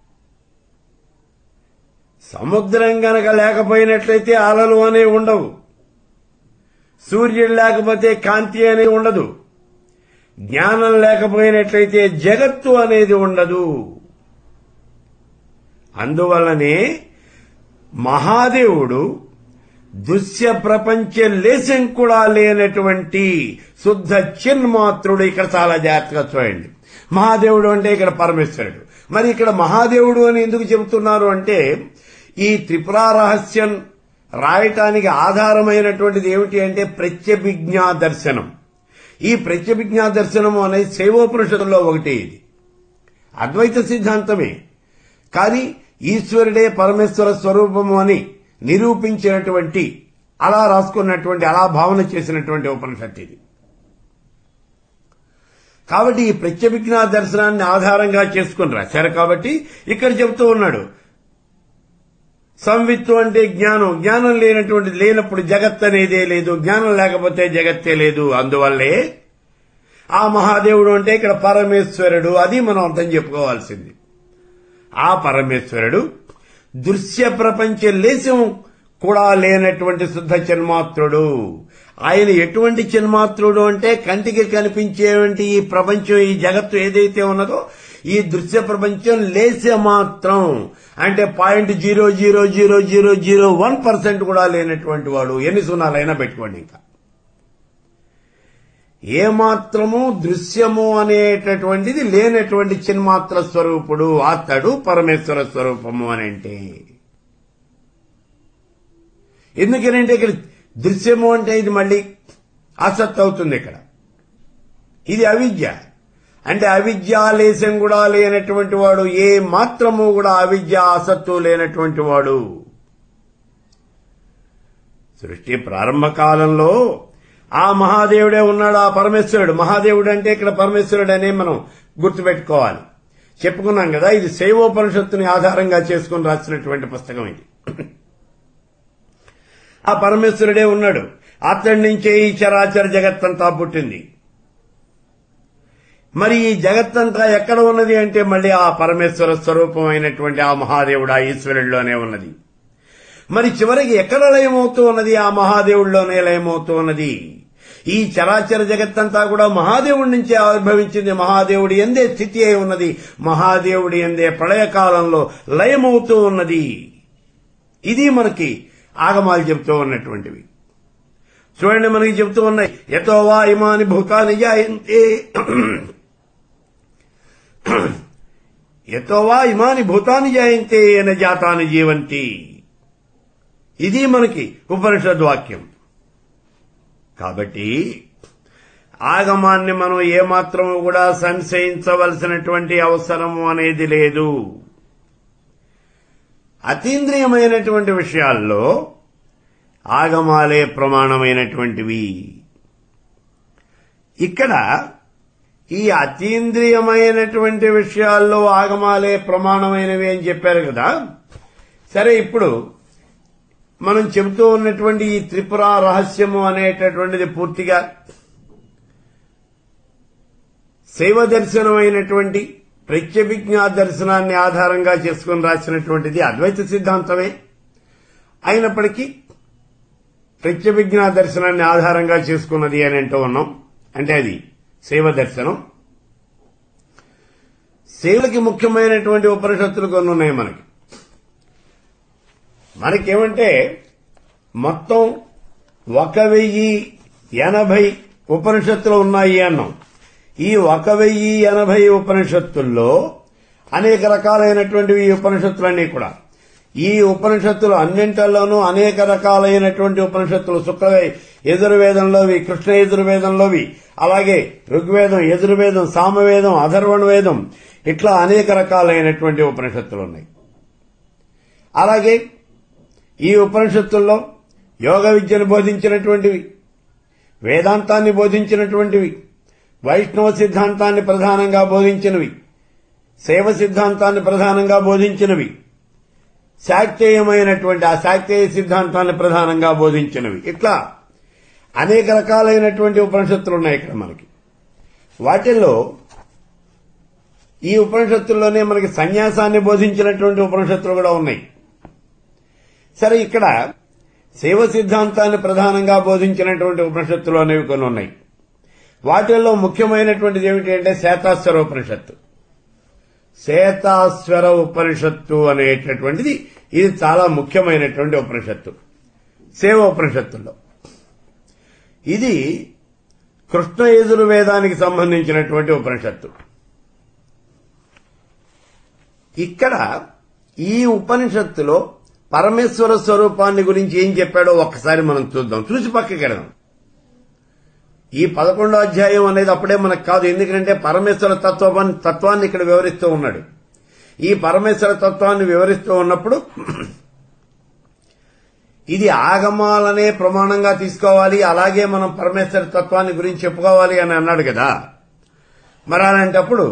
సముద్రం గనక లేకపోయినట్లయితే అలలు అనేవి ఉండవు సూర్యుడు లేకపోతే కాంతి అనేది ఉండదు జ్ఞానం లేకపోయినట్లయితే జగత్తు అనేది ఉండదు అందువల్లనే మహాదేవుడు దృశ్య ప్రపంచ లేశం కూడా లేనటువంటి శుద్ధ చిన్మాత్రుడు ఇక్కడ చాలా జాగ్రత్తగా చూడండి మహాదేవుడు అంటే ఇక్కడ పరమేశ్వరుడు మరి ఇక్కడ మహాదేవుడు అని ఎందుకు చెబుతున్నారు అంటే ఈ త్రిపుర రహస్యం రాయటానికి ఆధారమైనటువంటిది ఏమిటి అంటే ప్రత్యభిజ్ఞా దర్శనం ఈ ప్రత్యభిజ్ఞా దర్శనము అనేది శైవోపనిషత్తుల్లో ఒకటి ఇది అద్వైత సిద్ధాంతమే కానీ ఈశ్వరుడే పరమేశ్వర స్వరూపము అని నిరూపించినటువంటి అలా రాసుకున్నటువంటి అలా భావన చేసినటువంటి ఉపనిషత్తు ఇది కాబట్టి ఈ ప్రత్యభిజ్ఞా దర్శనాన్ని ఆధారంగా చేసుకుని రాశారు కాబట్టి ఇక్కడ చెబుతూ ఉన్నాడు సంవిత్తు అంటే జ్ఞానం జ్ఞానం లేనటువంటి లేనప్పుడు జగత్ అనేదే లేదు జ్ఞానం లేకపోతే జగత్తే లేదు అందువల్లే ఆ మహాదేవుడు అంటే ఇక్కడ పరమేశ్వరుడు అది మనం అర్థం చెప్పుకోవాల్సింది ఆ పరమేశ్వరుడు దృశ్య ప్రపంచ లేశం కూడా లేనటువంటి శుద్ధ చిన్మాత్రుడు ఆయన ఎటువంటి చిన్మాత్రుడు అంటే కంటికి కనిపించేటువంటి ఈ ప్రపంచం ఈ జగత్తు ఏదైతే ఉన్నదో ఈ దృశ్య ప్రపంచం లేసే మాత్రం అంటే point zero zero zero zero zero one percent కూడా లేనటువంటి వాడు ఎన్ని సున్నాలైనా పెట్టుకోండి ఇంకా ఏమాత్రము దృశ్యము అనేటటువంటిది లేనటువంటి చిన్మాత్ర స్వరూపుడు అతడు పరమేశ్వర స్వరూపము అని అంటే ఎందుకనంటే ఇక్కడ దృశ్యము అంటే ఇది మళ్ళీ అసత్ అవుతుంది ఇక్కడ ఇది అవిద్య అంటే అవిద్యాలేశం కూడా లేనటువంటి వాడు ఏ మాత్రము కూడా అవిద్య అసత్తు లేనటువంటి వాడు సృష్టి ప్రారంభ కాలంలో ఆ మహాదేవుడే ఉన్నాడు ఆ పరమేశ్వరుడు మహాదేవుడు అంటే ఇక్కడ పరమేశ్వరుడు అనే మనం గుర్తుపెట్టుకోవాలి చెప్పుకున్నాం కదా ఇది శైవోపనిషత్తుని ఆధారంగా చేసుకుని రాసినటువంటి పుస్తకం ఇది ఆ పరమేశ్వరుడే ఉన్నాడు అతడి నుంచే ఈ చరాచర జగత్తంతా పుట్టింది మరి ఈ జగత్తంతా ఎక్కడ ఉన్నది అంటే మళ్ళీ ఆ పరమేశ్వర స్వరూపమైనటువంటి ఆ మహాదేవుడు ఆ ఈశ్వరుడిలోనే ఉన్నది మరి చివరికి ఎక్కడ లయమవుతూ ఉన్నది ఆ మహాదేవుడిలోనే లయమవుతూ ఉన్నది ఈ చరాచర జగత్తంతా కూడా మహాదేవుడి నుంచే ఆవిర్భవించింది మహాదేవుడి ఎందే స్థితి అయి ఉన్నది మహాదేవుడి ఎందే ప్రళయకాలంలో లయమవుతూ ఉన్నది ఇది మనకి ఆగమాలు చెబుతూ ఉన్నటువంటివి చూడండి మనకి చెబుతూ ఉన్నాయి ఎతో వా ఇమాని భూతాని జాయంతే ఎతో వా ఇమాని భూతాని జాయంతే ఏన జాతాని జీవంతి ఇది మనకి ఉపనిషద్ వాక్యం కాబట్టి ఆగమాన్ని మనం ఏమాత్రం కూడా సంశయించవలసినటువంటి అవసరము అనేది లేదు అతీంద్రియమైనటువంటి విషయాల్లో ఆగమాలే ప్రమాణమైనటువంటివి ఇక్కడ ఈ అతీంద్రియమైనటువంటి విషయాల్లో ఆగమాలే ప్రమాణమైనవి అని చెప్పారు కదా సరే ఇప్పుడు మనం చెబుతూ ఉన్నటువంటి ఈ త్రిపుర రహస్యము అనేటటువంటిది పూర్తిగా శైవ దర్శనమైనటువంటి ప్రత్యభిజ్ఞా దర్శనాన్ని ఆధారంగా చేసుకుని రాసినటువంటిది అద్వైత సిద్ధాంతమే అయినప్పటికీ ప్రత్యభిజ్ఞా దర్శనాన్ని ఆధారంగా చేసుకున్నది అని అంటూ ఉన్నాం అంటే అది శైవ దర్శనం శైవులకి ముఖ్యమైనటువంటి ఉపనిషత్తులు కొన్ని ఉన్నాయి మనకి మనకేమంటే మొత్తం ఒక వెయ్యి ఎనభై ఉపనిషత్తులు ఉన్నాయి అన్నాం ఈ ఒక వెయ్యి ఎనభై ఉపనిషత్తుల్లో అనేక రకాలైనటువంటివి ఈ ఉపనిషత్తులన్నీ కూడా ఈ ఉపనిషత్తులు అన్నింటిలోనూ అనేక రకాలైనటువంటి ఉపనిషత్తులు శుక్ల యజుర్వేదంలోవి కృష్ణ యజుర్వేదంలోవి అలాగే ఋగ్వేదం యజుర్వేదం సామవేదం అధర్వణ వేదం ఇట్లా అనేక రకాలైనటువంటి ఉపనిషత్తులు ఉన్నాయి అలాగే ఈ ఉపనిషత్తుల్లో యోగ విద్యను బోధించినటువంటివి వేదాంతాన్ని బోధించినటువంటివి వైష్ణవ సిద్ధాంతాన్ని ప్రధానంగా బోధించినవి శైవ సిద్ధాంతాన్ని ప్రధానంగా బోధించినవి శాక్తేయమైనటువంటి ఆ శాక్తేయ సిద్ధాంతాన్ని ప్రధానంగా బోధించినవి ఇట్లా అనేక రకాలైనటువంటి ఉపనిషత్తులు ఉన్నాయి ఇక్కడ మనకి వాటిల్లో ఈ ఉపనిషత్తుల్లోనే మనకి సన్యాసాన్ని బోధించినటువంటి ఉపనిషత్తులు కూడా ఉన్నాయి సరే ఇక్కడ శైవ సిద్ధాంతాన్ని ప్రధానంగా బోధించినటువంటి ఉపనిషత్తులు అనేవి కొన్ని ఉన్నాయి వాటిల్లో ముఖ్యమైనటువంటిది ఏమిటి అంటే శేతాశ్వర ఉపనిషత్తు శేతాశ్వర ఉపనిషత్తు అనేటటువంటిది ఇది చాలా ముఖ్యమైనటువంటి ఉపనిషత్తు శైవ ఉపనిషత్తుల్లో ఇది కృష్ణ యజుర్వేదానికి సంబంధించినటువంటి ఉపనిషత్తు ఇక్కడ ఈ ఉపనిషత్తులో పరమేశ్వర స్వరూపాన్ని గురించి ఏం చెప్పాడో ఒక్కసారి మనం చూద్దాం చూసి పక్కకెడదాం ఈ పదకొండో అధ్యాయం అనేది అప్పుడే మనకు కాదు ఎందుకంటే పరమేశ్వర తత్వాన్ని తత్వాన్ని ఇక్కడ వివరిస్తూ ఉన్నాడు ఈ పరమేశ్వర తత్వాన్ని వివరిస్తూ ఉన్నప్పుడు ఇది ఆగమాలనే ప్రమాణంగా తీసుకోవాలి అలాగే మనం పరమేశ్వర తత్వాన్ని గురించి చెప్పుకోవాలి అని అన్నాడు కదా మరి అలాంటప్పుడు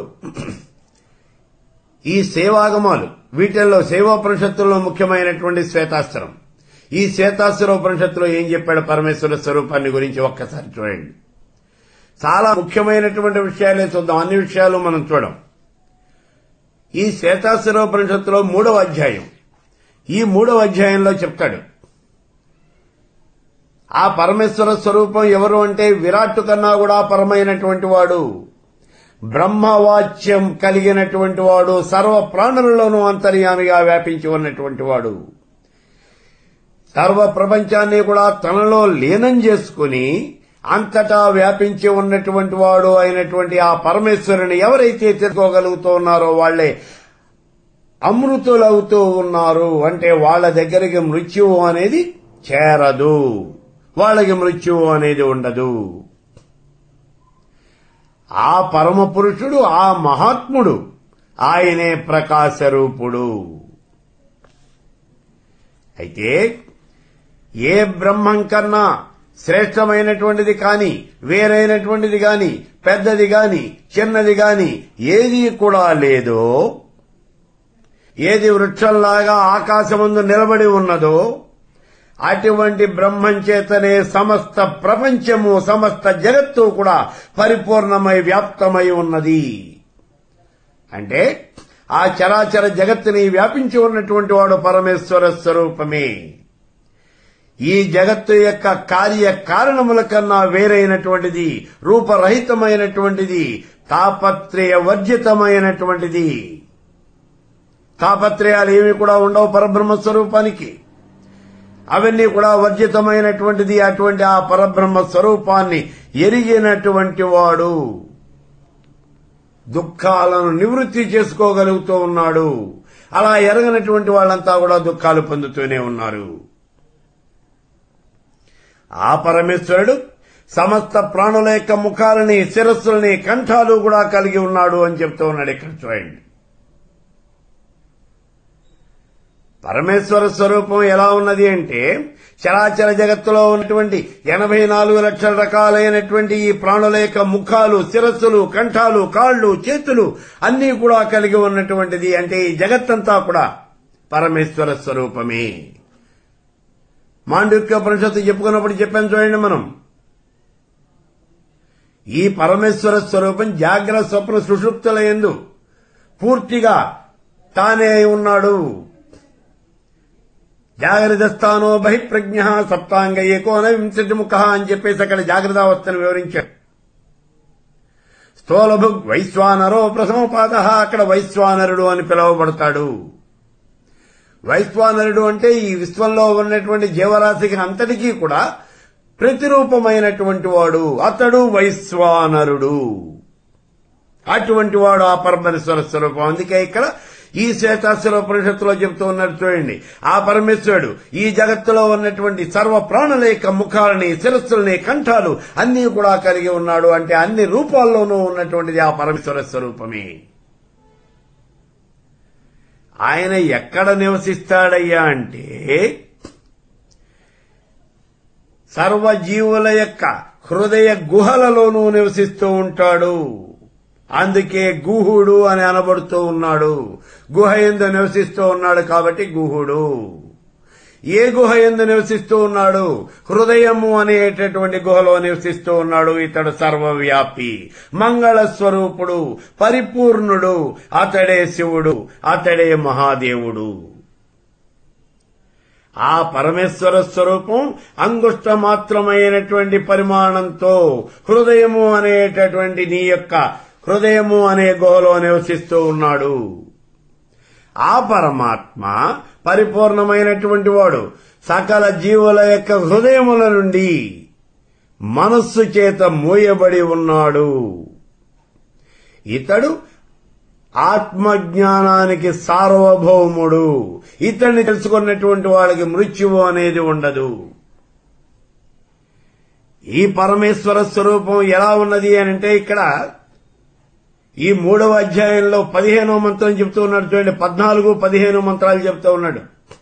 ఈ సేవాగమాలు వీటిల్లో సేవోపనిషత్తుల్లో ముఖ్యమైనటువంటి శ్వేతాస్త్రం ఈ శ్వేతాస్త్ర ఉపనిషత్తులో ఏం చెప్పాడు పరమేశ్వర స్వరూపాన్ని గురించి ఒక్కసారి చూడండి చాలా ముఖ్యమైనటువంటి విషయాలే చూద్దాం అన్ని విషయాలు మనం చూడం ఈ శ్వేతాస్త్ర ఉపనిషత్తులో మూడవ అధ్యాయం ఈ మూడవ అధ్యాయంలో చెప్తాడు ఆ పరమేశ్వర స్వరూపం ఎవరు అంటే విరాట్ కన్నా కూడా పరమైనటువంటి వాడు బ్రహ్మవాచ్యం కలిగినటువంటి వాడు సర్వ ప్రాణులలోనూ అంతర్యామిగా వ్యాపించి ఉన్నటువంటి వాడు సర్వ ప్రపంచాన్ని కూడా తనలో లీనం చేసుకుని అంతటా వ్యాపించి ఉన్నటువంటి వాడు అయినటువంటి ఆ పరమేశ్వరుని ఎవరైతే తెలుసుకోగలుగుతూ ఉన్నారో వాళ్లే అమృతులవుతూ ఉన్నారు అంటే వాళ్ళ దగ్గరికి మృత్యువు అనేది చేరదు వాళ్ళకి మృత్యువు అనేది ఉండదు ఆ పరమ పురుషుడు ఆ మహాత్ముడు ఆయనే ప్రకాశరూపుడు అయితే ఏ బ్రహ్మం కన్నా శ్రేష్టమైనటువంటిది కాని వేరైనటువంటిది గాని పెద్దది గాని చిన్నది గాని ఏది కూడా లేదో ఏది వృక్షంలాగా ఆకాశముందు నిలబడి ఉన్నదో అటువంటి బ్రహ్మం చేతనే సమస్త ప్రపంచము సమస్త జగత్తు కూడా పరిపూర్ణమై వ్యాప్తమై ఉన్నది అంటే ఆ చరాచర జగత్తుని వ్యాపించి ఉన్నటువంటి వాడు పరమేశ్వర స్వరూపమే ఈ జగత్తు యొక్క కార్య కారణముల కన్నా వేరైనటువంటిది రూపరహితమైనటువంటిది తాపత్రయ వర్జితమైనటువంటిది తాపత్రయాలు ఏమి కూడా ఉండవు పరబ్రహ్మ స్వరూపానికి అవన్నీ కూడా వర్జితమైనటువంటిది అటువంటి ఆ పరబ్రహ్మ స్వరూపాన్ని ఎరిగినటువంటి వాడు దుఃఖాలను నివృత్తి చేసుకోగలుగుతూ ఉన్నాడు అలా ఎరగనటువంటి వాళ్ళంతా కూడా దుఃఖాలు పొందుతూనే ఉన్నారు ఆ పరమేశ్వరుడు సమస్త ప్రాణుల యొక్క ముఖాలని శిరస్సులని కంఠాలు కూడా కలిగి ఉన్నాడు అని చెప్తూ ఉన్నాడు ఇక్కడ చూడండి పరమేశ్వర స్వరూపం ఎలా ఉన్నది అంటే చరాచర జగత్తులో ఉన్నటువంటి ఎనభై నాలుగు లక్షల రకాలైనటువంటి ఈ ప్రాణుల యొక్క ముఖాలు శిరస్సులు కంఠాలు కాళ్ళు చేతులు అన్నీ కూడా కలిగి ఉన్నటువంటిది అంటే ఈ జగత్తంతా కూడా పరమేశ్వర స్వరూపమే మాండుక్య పరిషత్తు చెప్పుకున్నప్పుడు చెప్పాను చూడండి మనం ఈ పరమేశ్వర స్వరూపం జాగ్రత్త స్వప్న సుషుప్తుల ఎందు పూర్తిగా తానే ఉన్నాడు జాగ్రత్త స్థానో బహిప్రజ్ఞ సప్తాంగ ఏకోన వింశతి ముఖ అని చెప్పేసి అక్కడ జాగ్రత్తావస్థను వివరించాడు స్థూలభుగ్ వైశ్వానరో ప్రథమపాద అక్కడ వైశ్వానరుడు అని పిలువబడతాడు వైశ్వానరుడు అంటే ఈ విశ్వంలో ఉన్నటువంటి జీవరాశికి అంతటికీ కూడా ప్రతిరూపమైనటువంటి వాడు అతడు వైశ్వానరుడు అటువంటి వాడు ఆ పరమేశ్వర స్వరూపం అందుకే ఇక్కడ ఈ శ్వేతాశ్వర పరిషత్తులో చెబుతూ ఉన్నారు చూడండి ఆ పరమేశ్వరుడు ఈ జగత్తులో ఉన్నటువంటి సర్వ ప్రాణుల యొక్క ముఖాలని శిరస్సులని కంఠాలు అన్నీ కూడా కలిగి ఉన్నాడు అంటే అన్ని రూపాల్లోనూ ఉన్నటువంటిది ఆ పరమేశ్వర స్వరూపమే ఆయన ఎక్కడ నివసిస్తాడయ్యా అంటే సర్వజీవుల యొక్క హృదయ గుహలలోనూ నివసిస్తూ ఉంటాడు అందుకే గుహుడు అని అనబడుతూ ఉన్నాడు గుహ ఎందు నివసిస్తూ ఉన్నాడు కాబట్టి గుహుడు ఏ గుహ ఎందు నివసిస్తూ ఉన్నాడు హృదయము అనేటటువంటి గుహలో నివసిస్తూ ఉన్నాడు ఇతడు సర్వవ్యాపి మంగళ స్వరూపుడు పరిపూర్ణుడు అతడే శివుడు అతడే మహాదేవుడు ఆ పరమేశ్వర స్వరూపం అంగుష్ట మాత్రమైనటువంటి పరిమాణంతో హృదయము అనేటటువంటి నీ యొక్క హృదయము అనే గుహలో నివసిస్తూ ఉన్నాడు ఆ పరమాత్మ పరిపూర్ణమైనటువంటి వాడు సకల జీవుల యొక్క హృదయముల నుండి మనస్సు చేత మూయబడి ఉన్నాడు ఇతడు ఆత్మజ్ఞానానికి సార్వభౌముడు ఇతన్ని తెలుసుకున్నటువంటి వాళ్ళకి మృత్యువు అనేది ఉండదు ఈ పరమేశ్వర స్వరూపం ఎలా ఉన్నది అని అంటే ఇక్కడ ఈ మూడవ అధ్యాయంలో పదిహేనో మంత్రం చెప్తూ ఉన్నాడు చూడండి పద్నాలుగు పదిహేను మంత్రాలు చెప్తూ ఉన్నాడు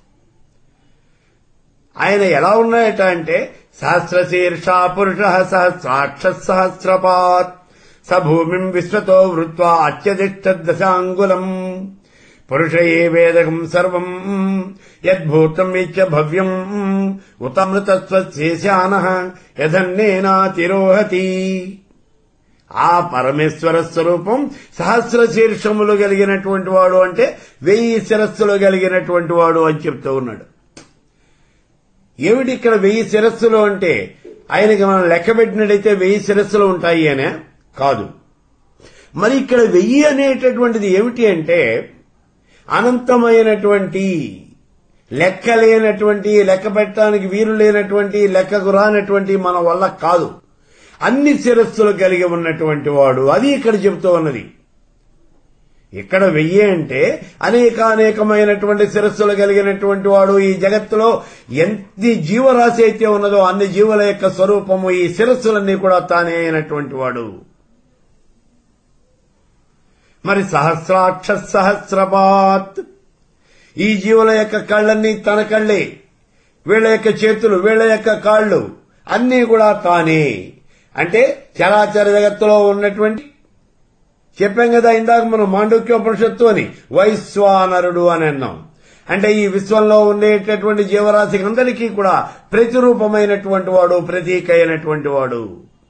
ఆయన ఎలా ఉన్నాయట అంటే సహస్రశీర్ష పురుష సహస్రాక్ష సహస్రపాత్ స భూమిం విశ్వతో వృత్వా అత్యధిష్ఠదశాంగులం పురుష ఏ వేదకం సర్వం యద్భూతం ఇచ్చ భవ్యం ఉతమృతస్వశేషాన యథన్నేనాతిరోహతి ఆ పరమేశ్వర స్వరూపం సహస్ర శీర్షములు కలిగినటువంటి వాడు అంటే వెయ్యి శిరస్సులు కలిగినటువంటి వాడు అని చెప్తూ ఉన్నాడు ఏమిటి ఇక్కడ వెయ్యి శిరస్సులు అంటే ఆయనకి మనం లెక్క పెట్టినట్టయితే వెయ్యి శిరస్సులు ఉంటాయి అనే కాదు మరి ఇక్కడ వెయ్యి అనేటటువంటిది ఏమిటి అంటే అనంతమైనటువంటి లెక్కలేనటువంటి లెక్క పెట్టడానికి వీలు లేనటువంటి లెక్కకు రానటువంటి మన వల్ల కాదు అన్ని శిరస్సులు కలిగి ఉన్నటువంటి వాడు అది ఇక్కడ చెబుతూ ఉన్నది ఇక్కడ వెయ్యి అంటే అనేకానేకమైనటువంటి శిరస్సులు కలిగినటువంటి వాడు ఈ జగత్తులో ఎన్ని జీవరాశి అయితే ఉన్నదో అన్ని జీవుల యొక్క స్వరూపము ఈ శిరస్సులన్నీ కూడా తానే అయినటువంటి వాడు మరి సహస్రాక్ష సహస్రపాత్ ఈ జీవుల యొక్క కళ్ళన్నీ తన కళ్ళే వీళ్ళ యొక్క చేతులు వీళ్ళ యొక్క కాళ్ళు అన్నీ కూడా తానే అంటే చరాచర జగత్తులో ఉన్నటువంటి చెప్పాం కదా ఇందాక మనం మాండూక్యోపనిషత్తు అని వైశ్వానరుడు అని అన్నాం అంటే ఈ విశ్వంలో ఉండేటటువంటి జీవరాశికి అందరికీ కూడా ప్రతిరూపమైనటువంటి వాడు ప్రతీక అయినటువంటి వాడు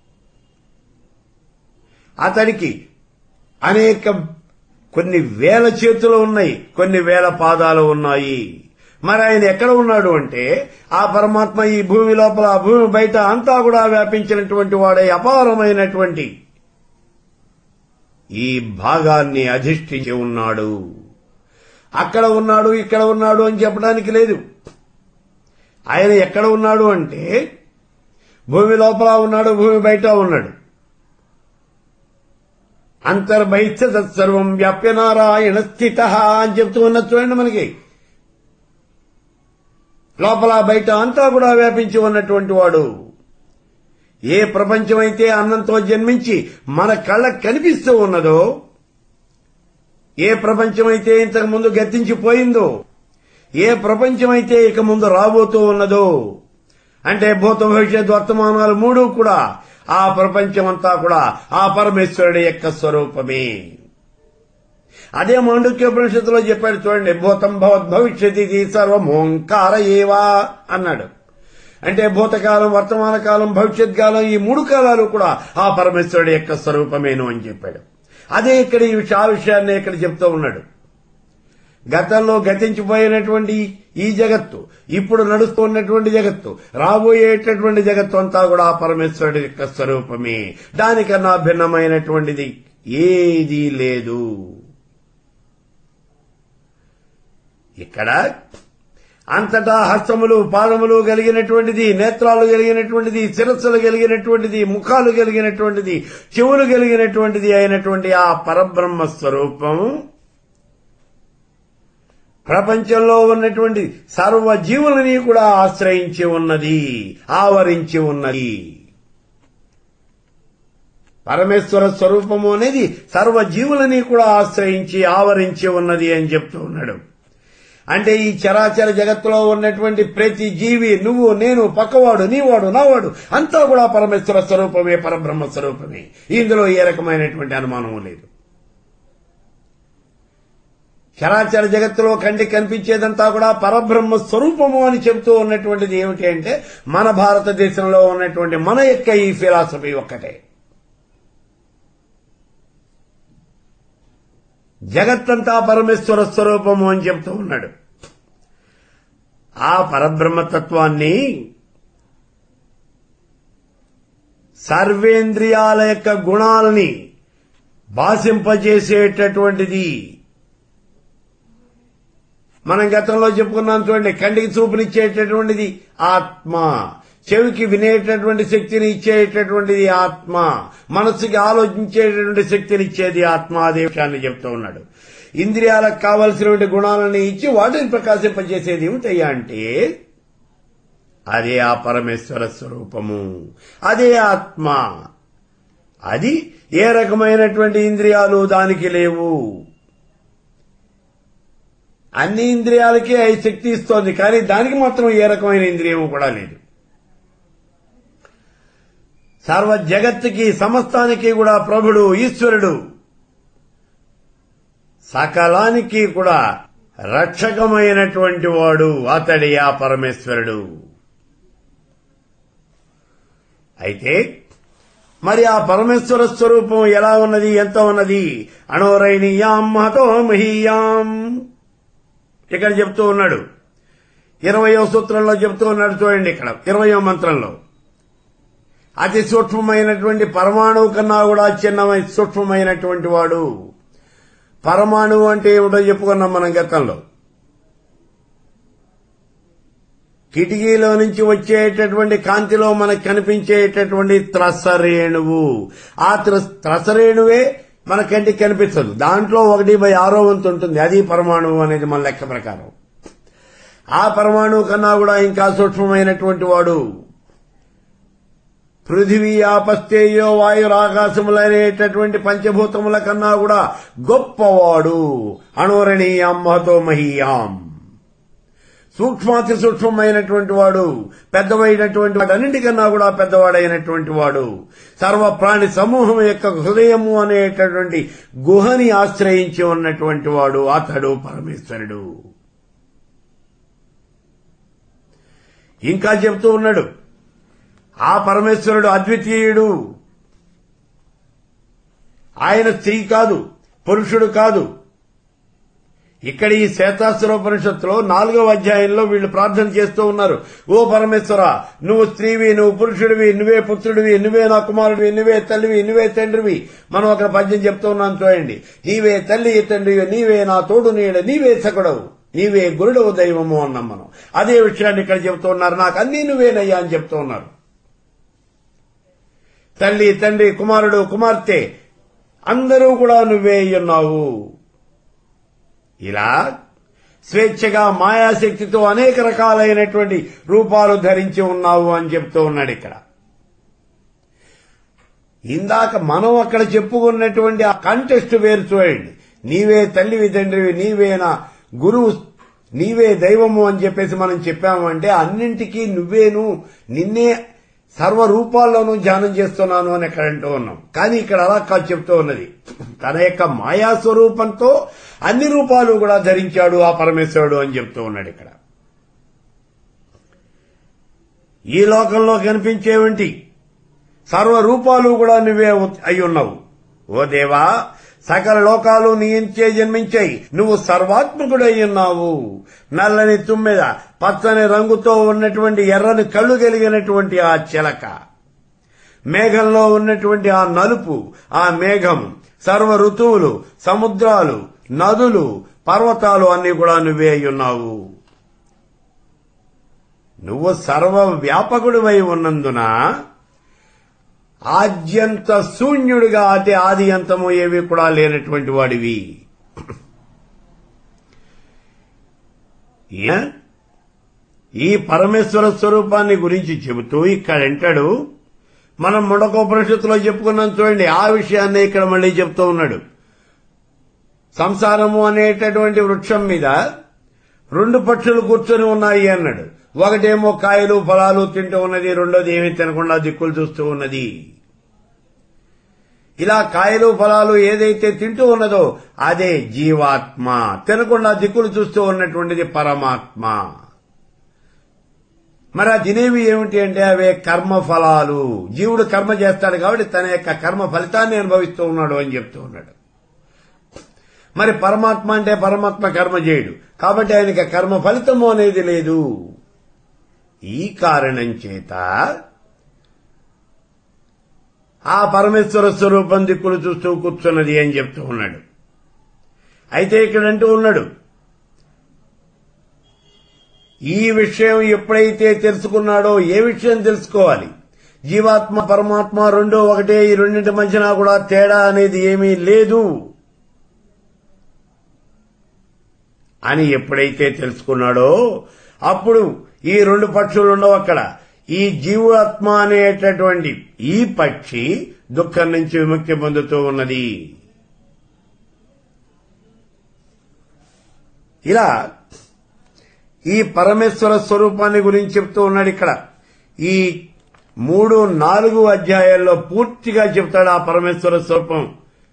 అతడికి అనేక కొన్ని వేల చేతులు ఉన్నాయి కొన్ని వేల పాదాలు ఉన్నాయి మరి ఆయన ఎక్కడ ఉన్నాడు అంటే ఆ పరమాత్మ ఈ భూమి లోపల ఆ భూమి బయట అంతా కూడా వ్యాపించినటువంటి వాడే అపారమైనటువంటి ఈ భాగాన్ని అధిష్ఠించి ఉన్నాడు అక్కడ ఉన్నాడు ఇక్కడ ఉన్నాడు అని చెప్పడానికి లేదు ఆయన ఎక్కడ ఉన్నాడు అంటే భూమి లోపల ఉన్నాడు భూమి బయట ఉన్నాడు అంతర్బహిష్ట తత్సర్వం వ్యాప్య నారాయణ స్థిత అని చెప్తూ ఉన్నది చూడండి మనకి లోపల బయట అంతా కూడా వ్యాపించి ఉన్నటువంటి వాడు ఏ ప్రపంచమైతే అన్నంతో జన్మించి మన కళ్ళకు కనిపిస్తూ ఉన్నదో ఏ ప్రపంచమైతే ఇంతకు ముందు గతించిపోయిందో ఏ ప్రపంచమైతే ఇక ముందు రాబోతూ ఉన్నదో అంటే భూత భవిష్యత్ వర్తమానాలు మూడు కూడా ఆ ప్రపంచమంతా కూడా ఆ పరమేశ్వరుడి యొక్క స్వరూపమే అదే మాండుక్యోపనిషత్తులో చెప్పాడు చూడండి భూతం భవత్ భవిష్యత్ ఇది సర్వమోంకార ఏవా అన్నాడు అంటే భూతకాలం వర్తమాన కాలం భవిష్యత్ కాలం ఈ మూడు కాలాలు కూడా ఆ పరమేశ్వరుడి యొక్క స్వరూపమేను అని చెప్పాడు అదే ఇక్కడ ఈ విష- ఆ విషయాన్ని ఇక్కడ చెప్తూ ఉన్నాడు గతంలో గతించిపోయినటువంటి ఈ జగత్తు ఇప్పుడు నడుస్తున్నటువంటి జగత్తు రాబోయేటటువంటి జగత్తు అంతా కూడా ఆ పరమేశ్వరుడి యొక్క స్వరూపమే దానికన్నా భిన్నమైనటువంటిది ఏదీ లేదు ఇక్కడ అంతటా హస్తములు పాదములు కలిగినటువంటిది నేత్రాలు కలిగినటువంటిది శిరస్సులు కలిగినటువంటిది ముఖాలు కలిగినటువంటిది చెవులు కలిగినటువంటిది అయినటువంటి ఆ పరబ్రహ్మ స్వరూపం ప్రపంచంలో ఉన్నటువంటి సర్వ జీవులని కూడా ఆశ్రయించి ఉన్నది ఆవరించి ఉన్నది పరమేశ్వర స్వరూపము అనేది సర్వ జీవులని కూడా ఆశ్రయించి ఆవరించి ఉన్నది అని చెప్తూ ఉన్నాడు అంటే ఈ చరాచర జగత్తులో ఉన్నటువంటి ప్రతి జీవి నువ్వు నేను పక్కవాడు నీవాడు నావాడు అంతా కూడా పరమేశ్వర స్వరూపమే పరబ్రహ్మ స్వరూపమే ఇందులో ఏ రకమైనటువంటి అనుమానము లేదు చరాచర జగత్తులో కంటికి కనిపించేదంతా కూడా పరబ్రహ్మ స్వరూపము అని చెబుతూ ఉన్నటువంటిది ఏమిటి అంటే మన భారతదేశంలో ఉన్నటువంటి మన యొక్క ఈ ఫిలాసఫీ ఒక్కటే జగత్తంతా పరమేశ్వర స్వరూపము అని చెప్తూ ఉన్నాడు ఆ పరబ్రహ్మతత్వాన్ని సర్వేంద్రియాల యొక్క గుణాలని భాషింపజేసేటటువంటిది మనం గతంలో చెప్పుకున్నాం చూడండి కంటికి చూపునిచ్చేటటువంటిది ఆత్మ చెవికి వినేటటువంటి శక్తిని ఇచ్చేటటువంటిది ఆత్మ మనస్సుకి ఆలోచించేటటువంటి శక్తిని ఇచ్చేది ఆత్మ అదే విషయాన్ని చెప్తూ ఉన్నాడు ఇంద్రియాలకు కావలసినటువంటి గుణాలని ఇచ్చి వాటిని ప్రకాశింపజేసేది ఏమిటయ్యా అంటే అదే ఆ పరమేశ్వర స్వరూపము అదే ఆత్మ అది ఏ రకమైనటువంటి ఇంద్రియాలు దానికి లేవు అన్ని ఇంద్రియాలకి అవి శక్తి ఇస్తోంది కానీ దానికి మాత్రం ఏ రకమైన ఇంద్రియం కూడా లేదు సర్వ జగత్తుకి సమస్తానికి కూడా ప్రభుడు ఈశ్వరుడు సకలానికి కూడా రక్షకమైనటువంటి వాడు అతడి ఆ పరమేశ్వరుడు అయితే మరి ఆ పరమేశ్వర స్వరూపం ఎలా ఉన్నది ఎంత ఉన్నది అణోరైణీయాం మహతో మహీయాం ఇక్కడ చెప్తూ ఉన్నాడు ఇరవయో సూత్రంలో చెప్తూ ఉన్నాడు చూడండి ఇక్కడ ఇరవయో మంత్రంలో అతి సూక్ష్మమైనటువంటి పరమాణువు కన్నా కూడా చిన్నమైన సూక్ష్మమైనటువంటి వాడు పరమాణువు అంటే ఏమిటో చెప్పుకున్నాం మనం గతంలో కిటికీలో నుంచి వచ్చేటటువంటి కాంతిలో మనకు కనిపించేటటువంటి త్రసరేణువు ఆ త్ర- త్రసరేణువే మన కంటికి కనిపించదు దాంట్లో ఒకటి బై ఆరో వంతు ఉంటుంది అది పరమాణువు అనేది మన లెక్క ప్రకారం ఆ పరమాణువు కన్నా కూడా ఇంకా సూక్ష్మమైనటువంటి వాడు పృథివీ ఆపస్తేయో వాయురాకాశములనేటటువంటి పంచభూతముల కన్నా కూడా గొప్పవాడు అణోరణీయాం మహతో మహీయాం సూక్ష్మాతి సూక్ష్మమైనటువంటి వాడు పెద్దవైనటువంటి వాడు అన్నింటికన్నా కూడా పెద్దవాడైనటువంటి వాడు సర్వ ప్రాణి సమూహం యొక్క హృదయము అనేటటువంటి గుహని ఆశ్రయించి ఉన్నటువంటి వాడు అతడు పరమేశ్వరుడు ఇంకా చెప్తూ ఉన్నాడు ఆ పరమేశ్వరుడు అద్వితీయుడు ఆయన స్త్రీ కాదు పురుషుడు కాదు ఇక్కడ ఈ శ్వేతాసురోపనిషత్తులో నాలుగవ అధ్యాయంలో వీళ్ళు ప్రార్థన చేస్తూ ఉన్నారు ఓ పరమేశ్వర నువ్వు స్త్రీవి నువ్వు పురుషుడివి నువ్వే పుత్రుడివి నువ్వే నా కుమారుడివి నువ్వే తల్లివి నువ్వే తండ్రివి మనం అక్కడ పద్యం చెప్తూ ఉన్నాం చూడండి నీవే తల్లి తండ్రివి నీవే నా తోడు నీడ నీవే సకుడవు నీవే గురుడవు దైవము అన్నాం మనం అదే విషయాన్ని ఇక్కడ చెప్తూ ఉన్నారు నాకు అన్నీ నువ్వేనయ్యా అని చెప్తూ ఉన్నారు తల్లి తండ్రి కుమారుడు కుమార్తె అందరూ కూడా నువ్వే ఉన్నావు ఇలా స్వేచ్ఛగా మాయాశక్తితో అనేక రకాలైనటువంటి రూపాలు ధరించి ఉన్నావు అని చెప్తూ ఉన్నాడు ఇక్కడ ఇందాక మనం అక్కడ చెప్పుకున్నటువంటి ఆ కంటెస్ట్ వేరు చూడండి నీవే తల్లివి తండ్రివి నీవే నా గురువు నీవే దైవము అని చెప్పేసి మనం చెప్పాము అంటే అన్నింటికీ నువ్వేను నిన్నే సర్వ రూపాల్లోనూ ధ్యానం చేస్తున్నాను అని అక్కడ అంటూ ఉన్నాం కానీ ఇక్కడ అలా కాదు చెప్తూ ఉన్నది తన యొక్క మాయా స్వరూపంతో అన్ని రూపాలు కూడా ధరించాడు ఆ పరమేశ్వరుడు అని చెప్తూ ఉన్నాడు ఇక్కడ ఈ లోకంలో కనిపించేవంటి సర్వ రూపాలు కూడా నువ్వే అయి ఉన్నావు ఓ దేవా సకల లోకాలు నీ ఇంచే జన్మించాయి నువ్వు సర్వాత్మకుడై ఉన్నావు నల్లని తుమ్మెద పచ్చని రంగుతో ఉన్నటువంటి ఎర్రని కళ్ళు కలిగినటువంటి ఆ చిలక మేఘంలో ఉన్నటువంటి ఆ నలుపు ఆ మేఘం సర్వ ఋతువులు సముద్రాలు నదులు పర్వతాలు అన్ని కూడా నువ్వే అయి ఉన్నావు నువ్వు సర్వ వ్యాపకుడివై ఉన్నందున ఆద్యంత శూన్యుడిగా అతి ఆది అంతము ఏవి కూడా లేనటువంటి వాడివి ఏ? ఈ పరమేశ్వర స్వరూపాన్ని గురించి చెబుతూ ఇక్కడ అంటాడు మనం ముండకోపనిషత్తులో చెప్పుకున్నాం చూడండి ఆ విషయాన్ని ఇక్కడ మళ్ళీ చెప్తూ ఉన్నాడు సంసారము అనేటటువంటి వృక్షం మీద రెండు పక్షులు కూర్చొని ఉన్నాయి అన్నాడు ఒకటేమో కాయలు ఫలాలు తింటూ ఉన్నది రెండోది ఏమీ తినకుండా దిక్కులు చూస్తూ ఉన్నది ఇలా కాయలు ఫలాలు ఏదైతే తింటూ ఉన్నదో అదే జీవాత్మ తినకుండా దిక్కులు చూస్తూ ఉన్నటువంటిది పరమాత్మ మరి ఆ తినేవి ఏమిటి అంటే అవే కర్మ ఫలాలు జీవుడు కర్మ చేస్తాడు కాబట్టి తన యొక్క కర్మ ఫలితాన్ని అనుభవిస్తూ ఉన్నాడు అని చెప్తూ ఉన్నాడు మరి పరమాత్మ అంటే పరమాత్మ కర్మ చేయడు కాబట్టి ఆయనకి కర్మ ఫలితము అనేది లేదు ఈ కారణం చేత ఆ పరమేశ్వర స్వరూపం దిక్కులు చూస్తూ కూర్చున్నది అని చెప్తూ ఉన్నాడు అయితే ఇక్కడ అంటూ ఉన్నాడు ఈ విషయం ఎప్పుడైతే తెలుసుకున్నాడో ఏ విషయం తెలుసుకోవాలి జీవాత్మ పరమాత్మ రెండో ఒకటే ఈ రెండింటి మధ్యన కూడా తేడా అనేది ఏమీ లేదు అని ఎప్పుడైతే తెలుసుకున్నాడో అప్పుడు ఈ రెండు పక్షులు ఉండవు అక్కడ ఈ జీవాత్మ అనేటటువంటి ఈ పక్షి దుఃఖం నుంచి విముక్తి పొందుతూ ఉన్నది ఇలా ఈ పరమేశ్వర స్వరూపాన్ని గురించి చెప్తూ ఉన్నాడు ఇక్కడ ఈ మూడు నాలుగు అధ్యాయాల్లో పూర్తిగా చెప్తాడు ఆ పరమేశ్వర స్వరూపం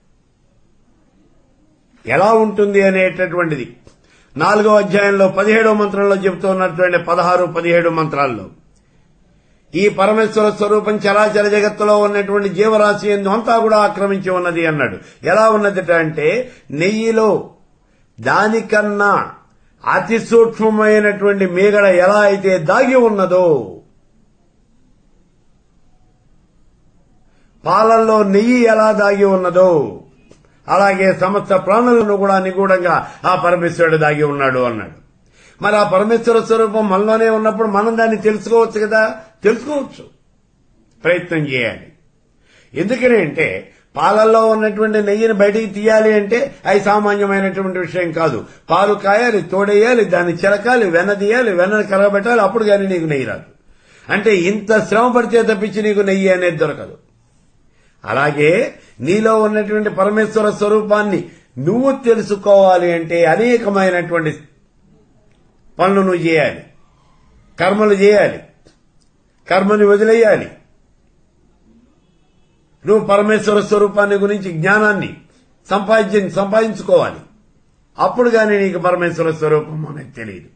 ఎలా ఉంటుంది అనేటటువంటిది నాలుగో అధ్యాయంలో పదిహేడో మంత్రంలో చెబుతూ ఉన్నటువంటి పదహారు పదిహేడు మంత్రాల్లో ఈ పరమేశ్వర స్వరూపం చరాచర జగత్తులో ఉన్నటువంటి జీవరాశి ఎందు అంతా కూడా ఆక్రమించి ఉన్నది అన్నాడు ఎలా ఉన్నదిట అంటే నెయ్యిలో దానికన్నా అతి సూక్ష్మమైనటువంటి మీగడ ఎలా అయితే దాగి ఉన్నదో పాలల్లో నెయ్యి ఎలా దాగి ఉన్నదో అలాగే సమస్త ప్రాణులను కూడా నిగూఢంగా ఆ పరమేశ్వరుడు దాగి ఉన్నాడు అన్నాడు మరి ఆ పరమేశ్వర స్వరూపం మనలోనే ఉన్నప్పుడు మనం దాన్ని తెలుసుకోవచ్చు కదా తెలుసుకోవచ్చు ప్రయత్నం చేయాలి ఎందుకని అంటే పాలల్లో ఉన్నటువంటి నెయ్యిని బయటికి తీయాలి అంటే అది సామాన్యమైనటువంటి విషయం కాదు పాలు కాయాలి తోడేయాలి దాన్ని చిలకాలి వెన్న తీయాలి వెన్నని కరగబెట్టాలి అప్పుడు కానీ నీకు నెయ్యి రాదు అంటే ఇంత శ్రమ పడితే తప్పించి నీకు నెయ్యి అనేది దొరకదు అలాగే నీలో ఉన్నటువంటి పరమేశ్వర స్వరూపాన్ని నువ్వు తెలుసుకోవాలి అంటే అనేకమైనటువంటి పనులు నువ్వు చేయాలి కర్మలు చేయాలి కర్మని వదిలేయాలి నువ్వు పరమేశ్వర స్వరూపాన్ని గురించి జ్ఞానాన్ని సంపాదించి సంపాదించుకోవాలి అప్పుడు గాని నీకు పరమేశ్వర స్వరూపం అనేది తెలియదు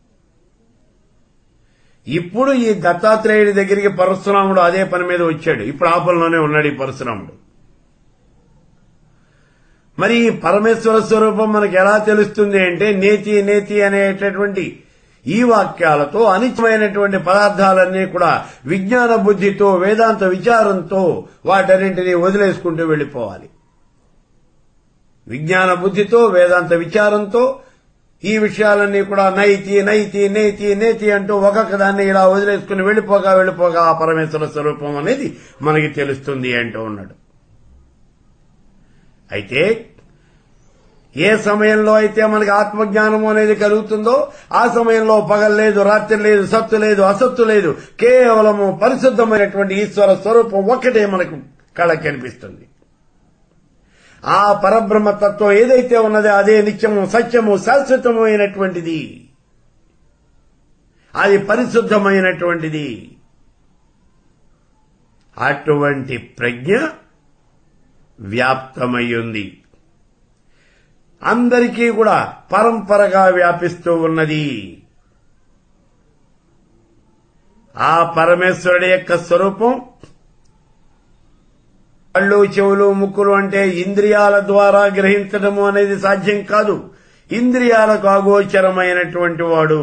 ఇప్పుడు ఈ దత్తాత్రేయుడి దగ్గరికి పరశురాముడు అదే పని మీద వచ్చాడు ఇప్పుడు ఆ పనిలోనే ఉన్నాడు ఈ పరశురాముడు మరి ఈ పరమేశ్వర స్వరూపం మనకు ఎలా తెలుస్తుంది అంటే నేతి నేతి అనేటటువంటి ఈ వాక్యాలతో అనిత్యమైనటువంటి పదార్థాలన్నీ కూడా విజ్ఞాన బుద్ధితో వేదాంత విచారంతో వాటన్నింటినీ వదిలేసుకుంటూ వెళ్లిపోవాలి విజ్ఞాన బుద్ధితో వేదాంత విచారంతో ఈ విషయాలన్నీ కూడా నైతి నైతి నేతి నేతి అంటూ ఒక్కొక్క దాన్ని ఇలా వదిలేసుకుని వెళ్లిపోగా వెళ్లిపోగా ఆ పరమేశ్వర స్వరూపం అనేది మనకి తెలుస్తుంది అంటూ ఉన్నాడు అయితే ఏ సమయంలో అయితే మనకి ఆత్మజ్ఞానం అనేది కలుగుతుందో ఆ సమయంలో పగలు లేదు రాత్రి లేదు సత్తు లేదు అసత్తు లేదు కేవలము పరిశుద్ధమైనటువంటి ఈశ్వర స్వరూపం ఒక్కటే మనకు కళ కనిపిస్తుంది ఆ పరబ్రహ్మ తత్వం ఏదైతే ఉన్నదో అదే నిత్యము సత్యము శాశ్వతము అయినటువంటిది అది పరిశుద్ధమైనటువంటిది అటువంటి ప్రజ్ఞ వ్యాప్తమయ్యుంది అందరికీ కూడా పరంపరగా వ్యాపిస్తూ ఉన్నది ఆ పరమేశ్వరుడి యొక్క స్వరూపం కళ్ళు చెవులు ముక్కులు అంటే ఇంద్రియాల ద్వారా గ్రహించడము అనేది సాధ్యం కాదు ఇంద్రియాలకు అగోచరమైనటువంటి వాడు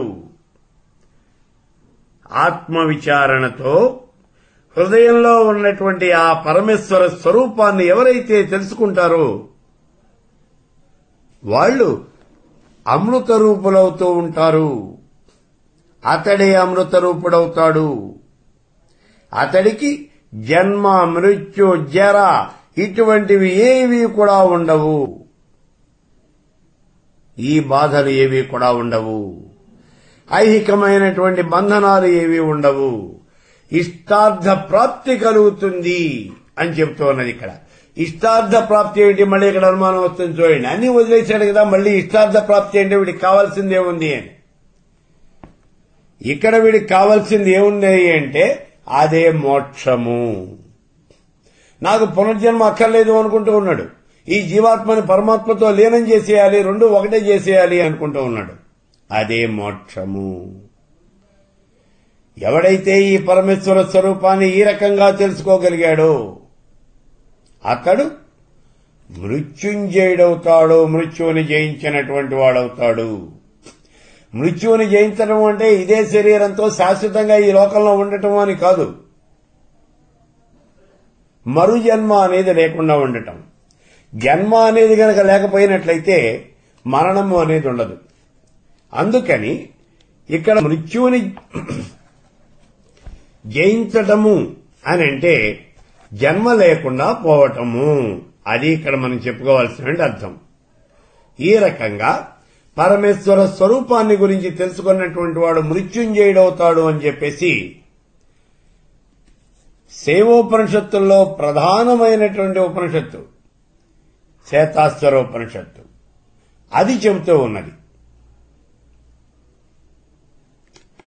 ఆత్మ విచారణతో హృదయంలో ఉన్నటువంటి ఆ పరమేశ్వర స్వరూపాన్ని ఎవరైతే తెలుసుకుంటారో వాళ్ళు అమృత రూపులవుతూ ఉంటారు అతడే అమృత రూపుడవుతాడు అతడికి జన్మ మృత్యు జర ఇటువంటివి ఏవి కూడా ఉండవు ఈ బాధలు ఏవి కూడా ఉండవు ఐహికమైనటువంటి బంధనాలు ఏవి ఉండవు ఇష్టార్థ ప్రాప్తి కలుగుతుంది అని చెప్తూ ఉన్నది ఇక్కడ ఇష్టార్థ ప్రాప్తి ఏంటి మళ్ళీ ఇక్కడ అనుమానం వస్తుంది చూడండి అన్ని వదిలేశాడు కదా మళ్ళీ ఇష్టార్థ ప్రాప్తి అంటే వీడికి కావాల్సింది ఏముంది అని ఇక్కడ వీడికి కావాల్సింది ఏముంది అంటే అదే మోక్షము నాకు పునర్జన్మ అక్కర్లేదు అనుకుంటూ ఉన్నాడు ఈ జీవాత్మని పరమాత్మతో లీనం చేసేయాలి రెండు ఒకటే చేసేయాలి అనుకుంటూ ఉన్నాడు అదే మోక్షము ఎవడైతే ఈ పరమేశ్వర స్వరూపాన్ని ఈ రకంగా తెలుసుకోగలిగాడో అతడు మృత్యుంజయుడవుతాడు మృత్యువుని జయించినటువంటి వాడవుతాడు మృత్యువుని జయించడం అంటే ఇదే శరీరంతో శాశ్వతంగా ఈ లోకంలో ఉండటం అని కాదు మరు జన్మ అనేది లేకుండా ఉండటం జన్మ అనేది గనక లేకపోయినట్లయితే మరణము అనేది ఉండదు అందుకని ఇక్కడ మృత్యువుని జయించటము అని అంటే జన్మ లేకుండా పోవటము అది ఇక్కడ మనం చెప్పుకోవాల్సిన అర్థం ఈ రకంగా పరమేశ్వర స్వరూపాన్ని గురించి తెలుసుకున్నటువంటి వాడు మృత్యుంజయుడవుతాడు అని చెప్పేసి సేవోపనిషత్తుల్లో ప్రధానమైనటువంటి ఉపనిషత్తు చేతాస్వర ఉపనిషత్తు అది చెబుతూ ఉన్నది